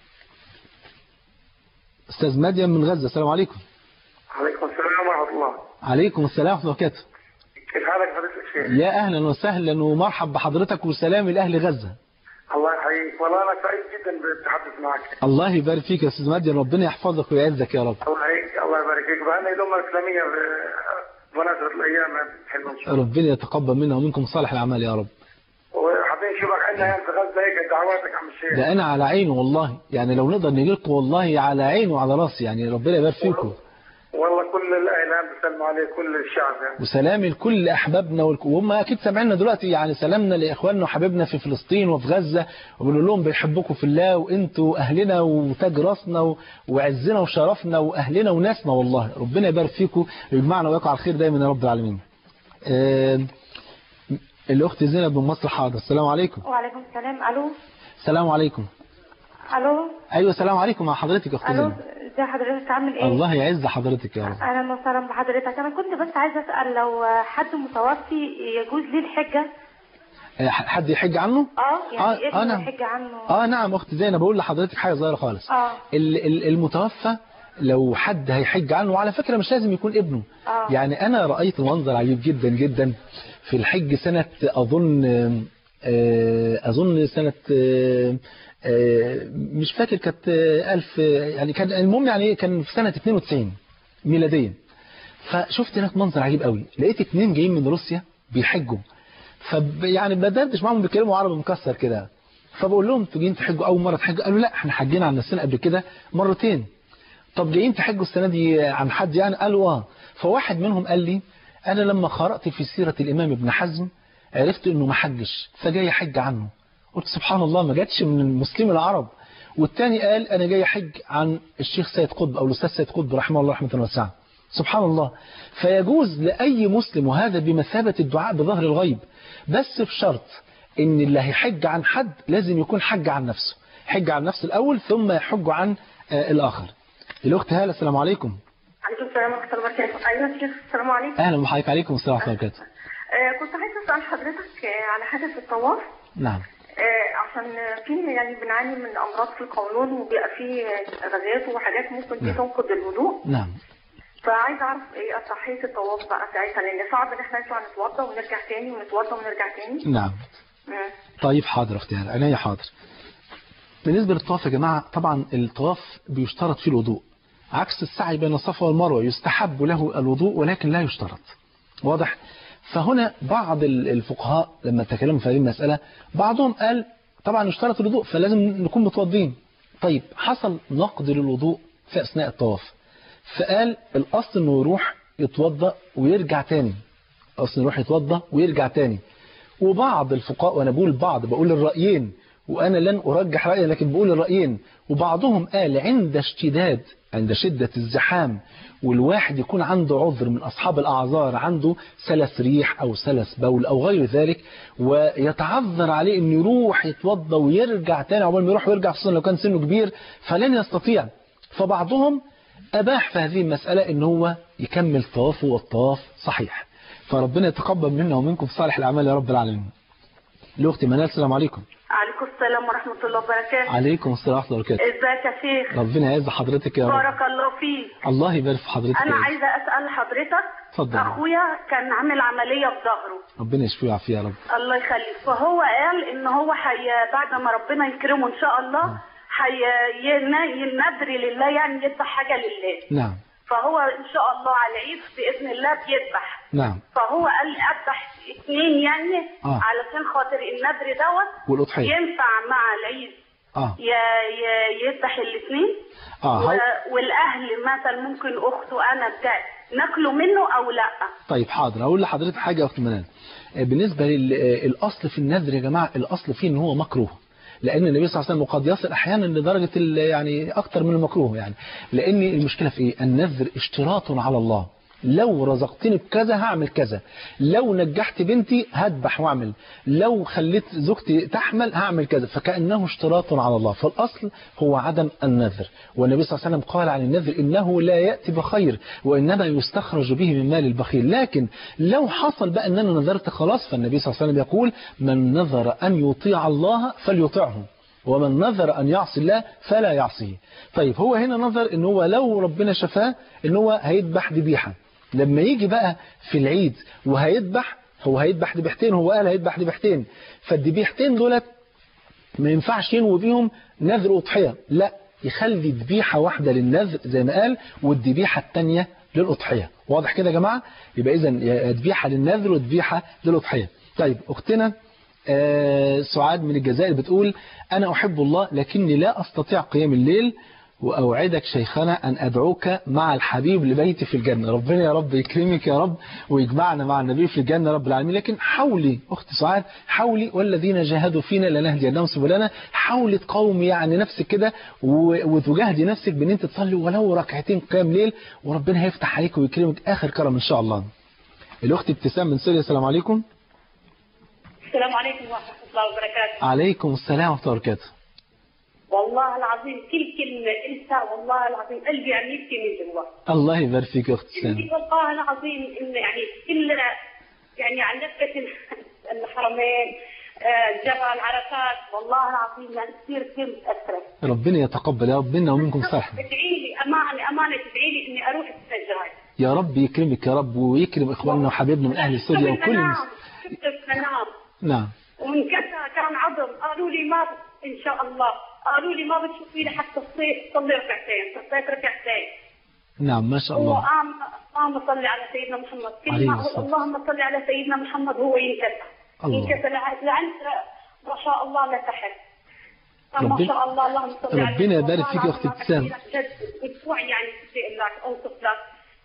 أستاذ مديم من غزة السلام عليكم عليكم السلام ورحمة الله عليكم السلام ورحمة الله وبركاته كيف حالك فضيلة الشيخ؟ يا أهلا وسهلا ومرحب بحضرتك وسلام لأهل غزة الله يحييك والله أنا سعيد جدا بالتحدث معك الله يبارك فيك يا أستاذ مديم ربنا يحفظك ويعزك يا رب الله يحييك الله يبارك فيك بأن الأمة الإسلامية بمناسبة الأيام حلوة إن شاء الله ربنا يتقبل منا ومنكم صالح الأعمال يا رب وحابين نشوفك عندنا هنا في غزة هيك دعواتك عم الشيخ ده أنا على عينه والله يعني لو نقدر نجي لكم والله على عينه وعلى راسي يعني ربنا يبارك فيكم والله كل الإعلام بيسلموا عليه كل الشعب يعني وسلامي لكل أحبابنا والك- وهم أكيد سامعيننا دلوقتي يعني سلامنا لإخواننا وحبيبنا في فلسطين وفي غزة وبنقول لهم بيحبكم في الله وأنتوا أهلنا وتاج راسنا و- وعزنا وشرفنا وأهلنا وناسنا والله ربنا يبارك فيكم ويجمعنا ويقع الخير دايما يا رب العالمين آه، الأخت زينب من مصر حاضر السلام عليكم وعليكم السلام الو السلام عليكم الو أيوة السلام عليكم مع حضرتك يا أخت الو زينب ازي حضرتك عامل ايه الله يعز حضرتك يا رب اهلا وسهلا بحضرتك انا كنت بس عايزه اسال لو حد متوفي يجوز ليه الحجه آه، حد يحج عنه؟ اه يعني آه، ابنه نعم. يحج عنه اه نعم اخت زينب بقول لحضرتك حاجه صغيره خالص اه ال- ال- المتوفى لو حد هيحج عنه وعلى فكره مش لازم يكون ابنه آه. يعني انا رايت منظر عجيب جدا جدا في الحج سنه اظن آه، اظن سنه آه، آه، مش فاكر كانت آه، ألف يعني كان المهم يعني إيه، كان في سنه 92 ميلاديا فشفت هناك منظر عجيب قوي لقيت اتنين جايين من روسيا بيحجوا فب يعني بدردش معاهم بيتكلموا عربي مكسر كده فبقول لهم انتوا جايين تحجوا اول مره تحجوا قالوا لا احنا حجينا عن نفسنا قبل كده مرتين طب جايين تحجوا السنه دي عن حد يعني قالوا اه فواحد منهم قال لي انا لما قرات في سيره الامام ابن حزم عرفت انه ما حجش فجاي احج عنه قلت سبحان الله ما جاتش من المسلمين العرب والتاني قال انا جاي احج عن الشيخ سيد قطب او الاستاذ سيد قطب رحمه الله رحمه واسعه سبحان الله فيجوز لاي مسلم وهذا بمثابه الدعاء بظهر الغيب بس بشرط ان اللي هيحج عن حد لازم يكون حج عن نفسه حج عن نفسه الاول ثم يحج عن آه الاخر الاخت هاله السلام عليكم عليكم السلام ورحمه الله وبركاته ايوه يا شيخ السلام عليكم اهلا بحضرتك عليكم السلام ورحمه الله وبركاته آه كنت عايزه اسال حضرتك آه على حدث الطواف نعم آه، عشان في يعني بنعاني من امراض في القولون وبيبقى في غازات وحاجات ممكن دي نعم. تنقض الوضوء نعم فعايزه اعرف ايه صحيه الطواف بقى ساعتها لان صعب ان احنا نطلع نتوضى ونرجع تاني ونتوضى ونرجع تاني نعم مم. طيب حاضر اختيار عينيا حاضر بالنسبة للطواف يا جماعة طبعا الطواف بيشترط فيه الوضوء عكس السعي بين الصفا والمروة يستحب له الوضوء ولكن لا يشترط واضح فهنا بعض ال- الفقهاء لما تكلموا في هذه المسألة بعضهم قال طبعا يشترط الوضوء فلازم نكون متوضين طيب حصل نقد للوضوء في أثناء الطواف فقال الأصل إنه يروح يتوضأ ويرجع تاني أصل يروح يتوضأ ويرجع تاني وبعض الفقهاء وأنا بقول بعض بقول الرأيين وأنا لن أرجح رأيي لكن بقول الرأيين وبعضهم قال عند اشتداد عند شدة الزحام والواحد يكون عنده عذر من أصحاب الأعذار عنده سلس ريح أو سلس بول أو غير ذلك ويتعذر عليه أن يروح يتوضى ويرجع تاني عقبال ما يروح ويرجع خصوصا لو كان سنه كبير فلن يستطيع فبعضهم أباح في هذه المسألة أن هو يكمل طوافه والطواف صحيح فربنا يتقبل منا ومنكم في صالح الأعمال يا رب العالمين الأخت منال السلام عليكم عليكم السلام ورحمه الله وبركاته عليكم السلام ورحمة الله وبركاته ازيك يا شيخ ربنا يعز حضرتك يا رب بارك الله فيك الله يبارك في حضرتك انا يا رب. عايزه اسال حضرتك اتفضل. اخويا كان عامل عمليه في ظهره ربنا يشفيه ويعافيه يا رب الله يخليك فهو قال ان هو حي... بعد ما ربنا يكرمه ان شاء الله حي... ين- ينذر لله يعني يذبح حاجه لله نعم فهو ان شاء الله على العيد باذن الله بيذبح نعم فهو قال لي اذبح اثنين يعني آه. علشان خاطر النذر دوت والأضحية ينفع مع العيد آه ي... ي... يذبح الاثنين آه و... هو- والاهل مثلا ممكن اخته انا بتاع ناكله منه او لا طيب حاضر هقول لحضرتك حاجة يا أخت منال آه، بالنسبة للأصل في النذر يا جماعة الأصل فيه إن هو مكروه لأن النبي صلى الله عليه وسلم قد يصل أحيانا لدرجة ال- يعني أكتر من المكروه يعني لأن المشكلة في إيه النذر اشتراط على الله لو رزقتني بكذا هعمل كذا لو نجحت بنتي هذبح واعمل لو خليت زوجتي تحمل هعمل كذا فكأنه اشتراط على الله فالأصل هو عدم النذر والنبي صلى الله عليه وسلم قال عن النذر إنه لا يأتي بخير وإنما يستخرج به من مال البخيل لكن لو حصل بقى أن أنا نذرت خلاص فالنبي صلى الله عليه وسلم يقول من نذر أن يطيع الله فليطيعه ومن نذر أن يعصي الله فلا يعصيه طيب هو هنا نظر ان هو لو ربنا شفاه ان هو هيذبح ذبيحة لما يجي بقى في العيد وهيذبح هو هيذبح ذبيحتين هو قال هيذبح ذبيحتين فالذبيحتين دولت ما ينفعش ينوي بيهم نذر أضحية لا يخلي ذبيحة واحدة للنذر زي ما قال والذبيحة الثانية للأضحية واضح كده يا جماعة يبقى إذا ذبيحة للنذر وذبيحة للأضحية طيب أختنا آه، سعاد من الجزائر بتقول أنا أحب الله لكني لا أستطيع قيام الليل وأوعدك شيخنا أن أدعوك مع الحبيب لبيتي في الجنة ربنا يا رب يكرمك يا رب ويجمعنا مع النبي في الجنة رب العالمين لكن حاولي أخت سعاد حاولي والذين جاهدوا فينا لنهدينهم سبلنا حاولي تقاومي يعني نفسك كده و- وتجاهدي نفسك بأن أنت تصلي ولو ركعتين قيام ليل وربنا هيفتح عليك ويكرمك آخر كرم إن شاء الله الأخت ابتسام من سوريا السلام عليكم السلام عليكم ورحمة الله وبركاته عليكم السلام ورحمة الله وبركاته والله العظيم كل كلمة قلتها والله العظيم قلبي عم يبكي من جوا الله يبارك فيك يا أخت ابتسام والله العظيم إن يعني كل يعني عن نفة الحرمين آه، جبل عرفات والله العظيم يعني كثير كثير متأثرة ربنا يتقبل يا رب منا ومنكم صالح ادعي لي أمانة أمانة تدعي لي إني أروح السجاي يا رب يكرمك يا رب ويكرم إخواننا وحبيبنا من أهل سوريا وكل الناس شفت المنام نعم ومن كذا كان عظم قالوا لي ما ب- ان شاء الله قالوا لي ما بتشوفي لي حتى تصلي تصلي ركعتين صليت ركعتين نعم ما شاء هو الله قام قام صلي على سيدنا محمد كل عليه ما هو الصلاة اللهم صل على سيدنا محمد هو ينكسر الله. ينكسر لع- لعنت ما شاء الله لتحت ما ربنا- شاء الله اللهم صل على ربنا يبارك فيك يا أختي ابتسام. جد اسبوع يعني بدي اقول لك اوصف لك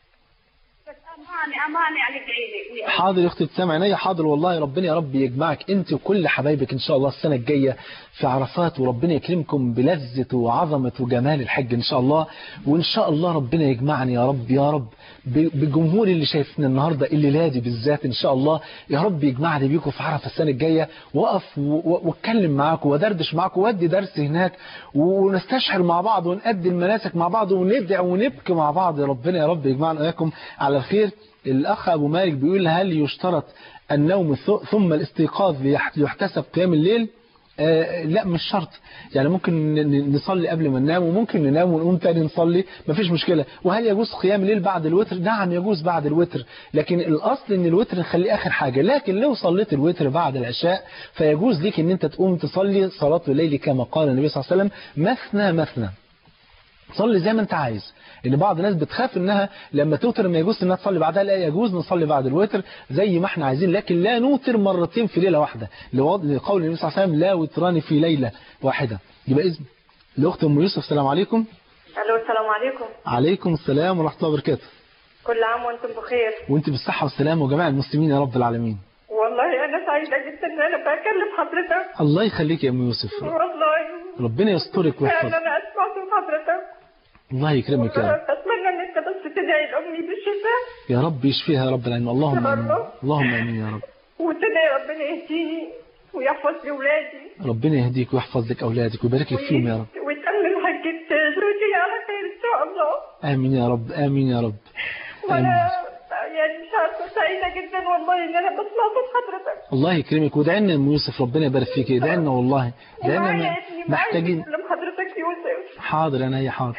بس امانه امانه يعني ادعي لي حاضر يا اختي ابتسام عينيا حاضر والله ربنا يا رب يجمعك انت وكل حبايبك ان شاء الله السنه الجايه في عرفات وربنا يكرمكم بلذة وعظمة وجمال الحج ان شاء الله وان شاء الله ربنا يجمعني يا رب يا رب ب- بجمهور اللي شايفنا النهارده الليله دي بالذات ان شاء الله يا رب يجمعني بيكم في عرفه السنه الجايه واقف و- و- واتكلم معاكم وادردش معاكم وادي درس هناك ونستشعر مع بعض ونأدي المناسك مع بعض وندعي ونبكي مع بعض يا ربنا يا رب يجمعنا وإياكم على الخير الأخ أبو مالك بيقول هل يشترط النوم ث- ثم الاستيقاظ ليح- ليحتسب قيام الليل آه لا مش شرط يعني ممكن ن- ن- نصلي قبل ما ننام وممكن ننام ونقوم تاني نصلي مفيش مشكلة وهل يجوز قيام الليل بعد الوتر نعم يجوز بعد الوتر لكن الأصل ان الوتر نخليه آخر حاجة لكن لو صليت الوتر بعد العشاء فيجوز ليك ان انت تقوم تصلي صلاة الليل كما قال النبي صلى الله عليه وسلم مثنى مثنى صلي زي ما انت عايز ان بعض الناس بتخاف انها لما توتر ما يجوز انها تصلي بعدها لا يجوز نصلي بعد الوتر زي ما احنا عايزين لكن لا نوتر مرتين في ليله واحده لوض- لقول النبي صلى الله عليه وسلم لا وتران في ليله واحده يبقى اذن الاخت ام يوسف السلام عليكم الو السلام عليكم عليكم السلام ورحمه الله وبركاته كل عام وانتم بخير وانت بالصحه والسلامه وجميع المسلمين يا رب العالمين والله انا سعيده جدا ان انا بكلم حضرتك الله يخليك يا ام يوسف والله ربنا يسترك فعلا ويحفظك انا اسمع صوت حضرتك الله يكرمك يا رب اتمنى ان انت بس تدعي لامي بالشفاء يا رب يشفيها يا رب العالمين اللهم يا امين رب. اللهم امين يا رب وتدعي ربنا يهديني ويحفظ لي ولادي ربنا يهديك ويحفظ لك اولادك ويبارك لك فيهم يا رب ويتمم حجة زوجي على خير ان شاء الله امين يا رب امين يا رب وانا امين يعني مش عارفه سعيده جدا والله ان انا بسمع صوت حضرتك الله يكرمك وادعي لنا يا ام يوسف ربنا يبارك فيك ادعي لنا والله ادعي ومعايا لنا ابني معايا محتاجين بكلم حضرتك يوسف حاضر انا هي حاضر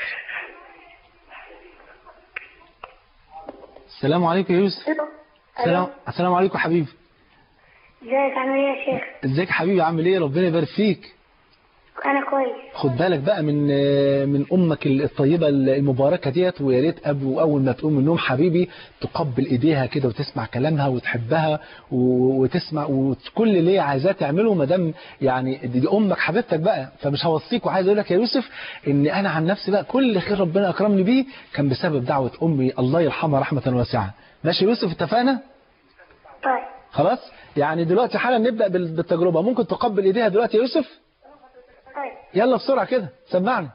السلام عليكم يا يوسف السلام السلام عليكم حبيبي ازيك عامل ايه يا شيخ؟ ازيك يا حبيبي عامل ايه ربنا يبارك فيك انا كويس خد بالك بقى من من امك الطيبه المباركه ديت ويا ريت ابو اول ما تقوم من النوم حبيبي تقبل ايديها كده وتسمع كلامها وتحبها و- وتسمع وكل اللي هي عايزاه تعمله ما دام يعني دي, دي امك حبيبتك بقى فمش هوصيك وعايز اقول لك يا يوسف ان انا عن نفسي بقى كل خير ربنا اكرمني بيه كان بسبب دعوه امي الله يرحمها رحمه واسعه ماشي يا يوسف اتفقنا طيب خلاص يعني دلوقتي حالا نبدا بال- بالتجربه ممكن تقبل ايديها دلوقتي يا يوسف طيب يلا بسرعه كده سمعني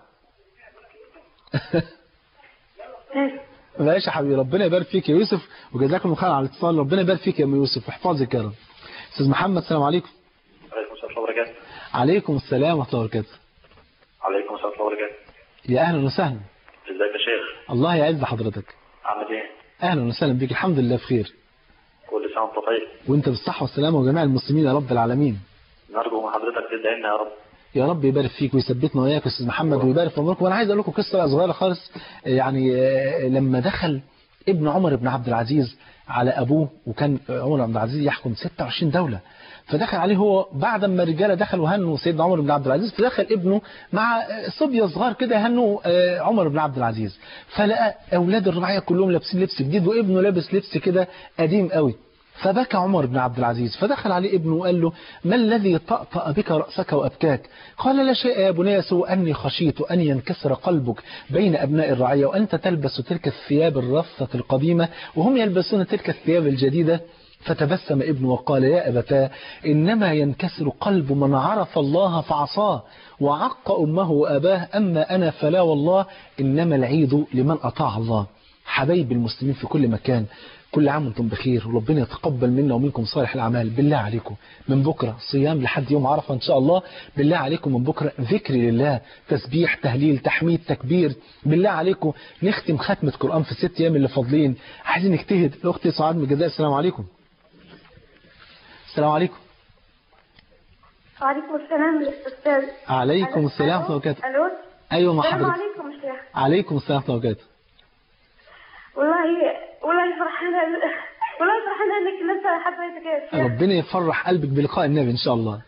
ماشي يا حبيبي ربنا يبارك فيك يا يوسف وجزاكم الله خير على الاتصال ربنا يبارك فيك يا ام يوسف واحفظك يا رب استاذ محمد السلام عليكم عليكم السلام ورحمة الله وبركاته عليكم السلام ورحمه الله وبركاته عليكم السلام ورحمة الله وبركاته يا اهلا وسهلا ازيك يا شيخ الله يعز حضرتك عامل ايه اهلا وسهلا بك الحمد لله بخير كل سنة وانت طيب وانت بالصحه والسلامه وجميع المسلمين يا رب العالمين نرجو من حضرتك تدعي لنا يا رب يا رب يبارك فيك ويثبتنا وياك يا استاذ محمد ويبارك في عمرك وانا عايز اقول لكم قصه صغيره خالص يعني آه، لما دخل ابن عمر بن عبد العزيز على ابوه وكان عمر بن عبد العزيز يحكم 26 دوله فدخل عليه هو بعد ما الرجاله دخلوا هنوا سيدنا عمر بن عبد العزيز فدخل ابنه مع آه، صبيه صغار كده يهنوا آه، عمر بن عبد العزيز فلقى اولاد الرعايه كلهم لابسين لبس جديد وابنه لابس لبس كده قديم قوي فبكى عمر بن عبد العزيز فدخل عليه ابنه وقال له ما الذي طأطأ بك رأسك وأبكاك قال لا شيء يا بني سوى أني خشيت أن ينكسر قلبك بين أبناء الرعية وأنت تلبس تلك الثياب الرفة القديمة وهم يلبسون تلك الثياب الجديدة فتبسم ابنه وقال يا أبتاه إنما ينكسر قلب من عرف الله فعصاه وعق أمه وأباه أما أنا فلا والله إنما العيد لمن أطاع الله حبايب المسلمين في كل مكان كل عام وانتم بخير وربنا يتقبل منا ومنكم صالح الأعمال بالله عليكم من بكرة صيام لحد يوم عرفة إن شاء الله بالله عليكم من بكرة ذكر لله تسبيح تهليل تحميد تكبير بالله عليكم نختم ختمة قرآن في الست أيام اللي فاضلين عايزين نجتهد الأخت سعاد من الجزائر السلام عليكم السلام عليكم وعليكم السلام للاستاذ عليكم السلام ورحمة الله وبركاته الو أيوة مع السلام حضرتك عليكم يا شيخ عليكم السلام ورحمة الله وبركاته والله والله فرحانه والله فرحانه انك لسه حبيتك يا شيخ ربنا يفرح قلبك بلقاء النبي إن شاء الله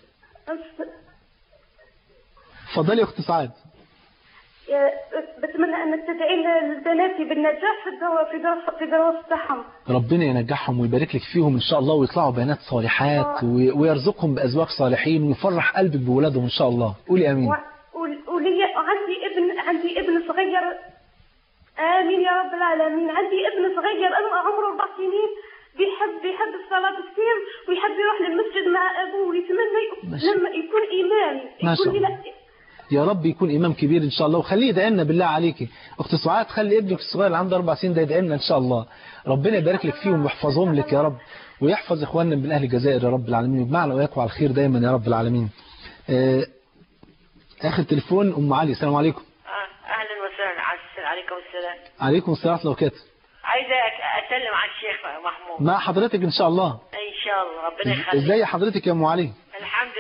اتفضلي يا أخت سعاد يا- بتمنى انك تدعي لبناتي بالنجاح في الدراسه في دراسه في دراسه بتاعهم ربنا ينجحهم ويبارك لك فيهم إن شاء الله ويطلعوا بنات صالحات وي- ويرزقهم بأزواج صالحين ويفرح قلبك بولادهم إن شاء الله قولي آمين و- ول- ولي عندي ابن عندي ابن صغير امين يا رب العالمين عندي ابن صغير أنا عمره اربع سنين بيحب بيحب الصلاة كثير ويحب يروح للمسجد مع أبوه ويتمنى ما ي- شاء لما يكون إمام ما شاء يكون الله. لا- يا رب يكون إمام كبير إن شاء الله وخليه يدعي لنا بالله عليكي أخت سعاد خلي ابنك الصغير اللي عنده أربع سنين ده يدعي لنا إن شاء الله ربنا يبارك لك فيهم ويحفظهم لك يا رب ويحفظ إخواننا من أهل الجزائر يا رب العالمين ويجمعنا وإياكم على الخير دايما يا رب العالمين آه، آخر تليفون أم علي السلام عليكم اهلا وسهلا عسل عليكم السلام عليكم السلام ورحمة الله وبركاته عايزه أك- اسلم على الشيخ محمود مع حضرتك إن شاء الله ان شاء الله ربنا يخليك إزاي حضرتك يا أم علي الحمد لله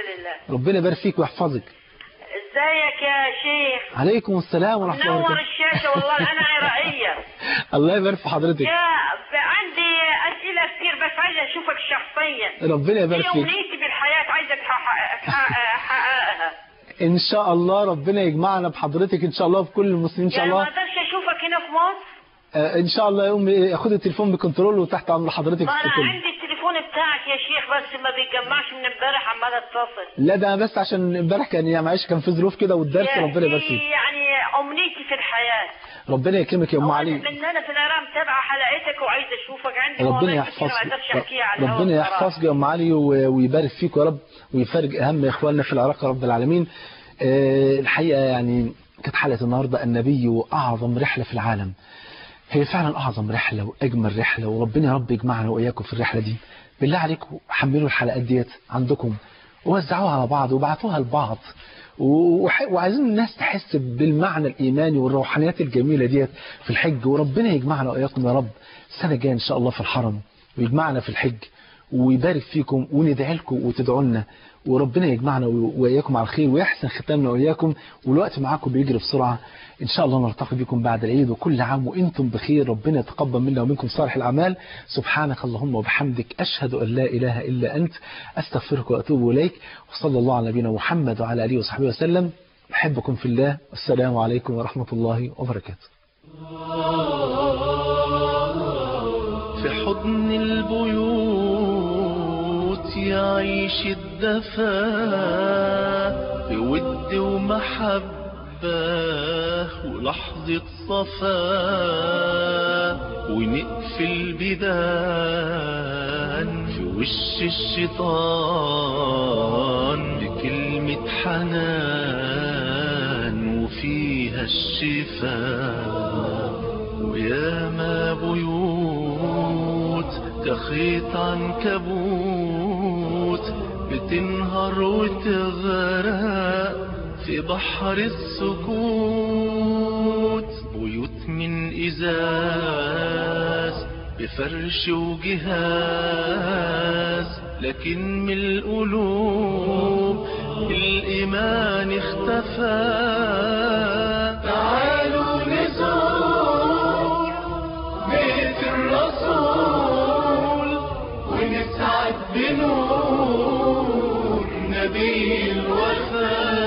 ربنا يبارك فيك ويحفظك ازيك يا شيخ عليكم السلام ورحمة الله منور وبركاته الشاشة والله أنا عراقية الله يبارك في حضرتك يا عندي أسئلة كتير بس عايزة أشوفك شخصيا ربنا يبارك دي فيك أمنيتي بالحياة عايزة تحقق- تحقق- أحققها ان شاء الله ربنا يجمعنا بحضرتك ان شاء الله بكل المسلمين ان شاء يعني ما الله أقدرش أشوفك هنا في مصر آه، ان شاء الله يوم خد التليفون بكنترول وتحت امر حضرتك ما أنا في كل عندي التليفون بتاعك يا شيخ بس ما بيتجمعش من امبارح عمال أتصل لا ده بس عشان امبارح كان يعني معلش كان في ظروف كده والدرس يا ربنا يبارك دي فيك يعني أمنيتي في الحياة ربنا يكرمك يا ام علي من أنا في العراق متابعة حلقتك وعايزة أشوفك عندي ربنا مواضيع كتير ما يحفظك أقدرش أحكيها على الهوا ربنا بصراحة. يحفظك يا ام علي و- ويبارك فيك يا رب ويفرج اهم اخواننا في العراق يا رب العالمين آه، الحقيقه يعني كانت حلقه النهارده النبي اعظم رحله في العالم هي فعلا اعظم رحله واجمل رحله وربنا يا رب يجمعنا واياكم في الرحله دي بالله عليكم حملوا الحلقات ديت عندكم ووزعوها على بعض وبعتوها لبعض وح- وعايزين الناس تحس بالمعنى الايماني والروحانيات الجميله ديت في الحج وربنا يجمعنا واياكم يا رب السنه الجايه ان شاء الله في الحرم ويجمعنا في الحج ويبارك فيكم وندعي لكم وتدعوا لنا وربنا يجمعنا واياكم على الخير ويحسن ختامنا واياكم والوقت معاكم بيجري بسرعه ان شاء الله نلتقي بكم بعد العيد وكل عام وانتم بخير ربنا يتقبل منا ومنكم صالح الاعمال سبحانك اللهم وبحمدك اشهد ان لا اله الا انت استغفرك واتوب اليك وصلى الله على نبينا محمد وعلى اله وصحبه وسلم احبكم في الله والسلام عليكم ورحمه الله وبركاته في حضن البيوت يعيش الدفا بود ومحبة ولحظة صفا ونقفل بدان في وش الشيطان بكلمة حنان وفيها الشفاء ويا ما بيوت تخيط عنكبوت بتنهار وتغرق في بحر السكوت بيوت من إزاز بفرش وجهاز لكن من القلوب الإيمان اختفى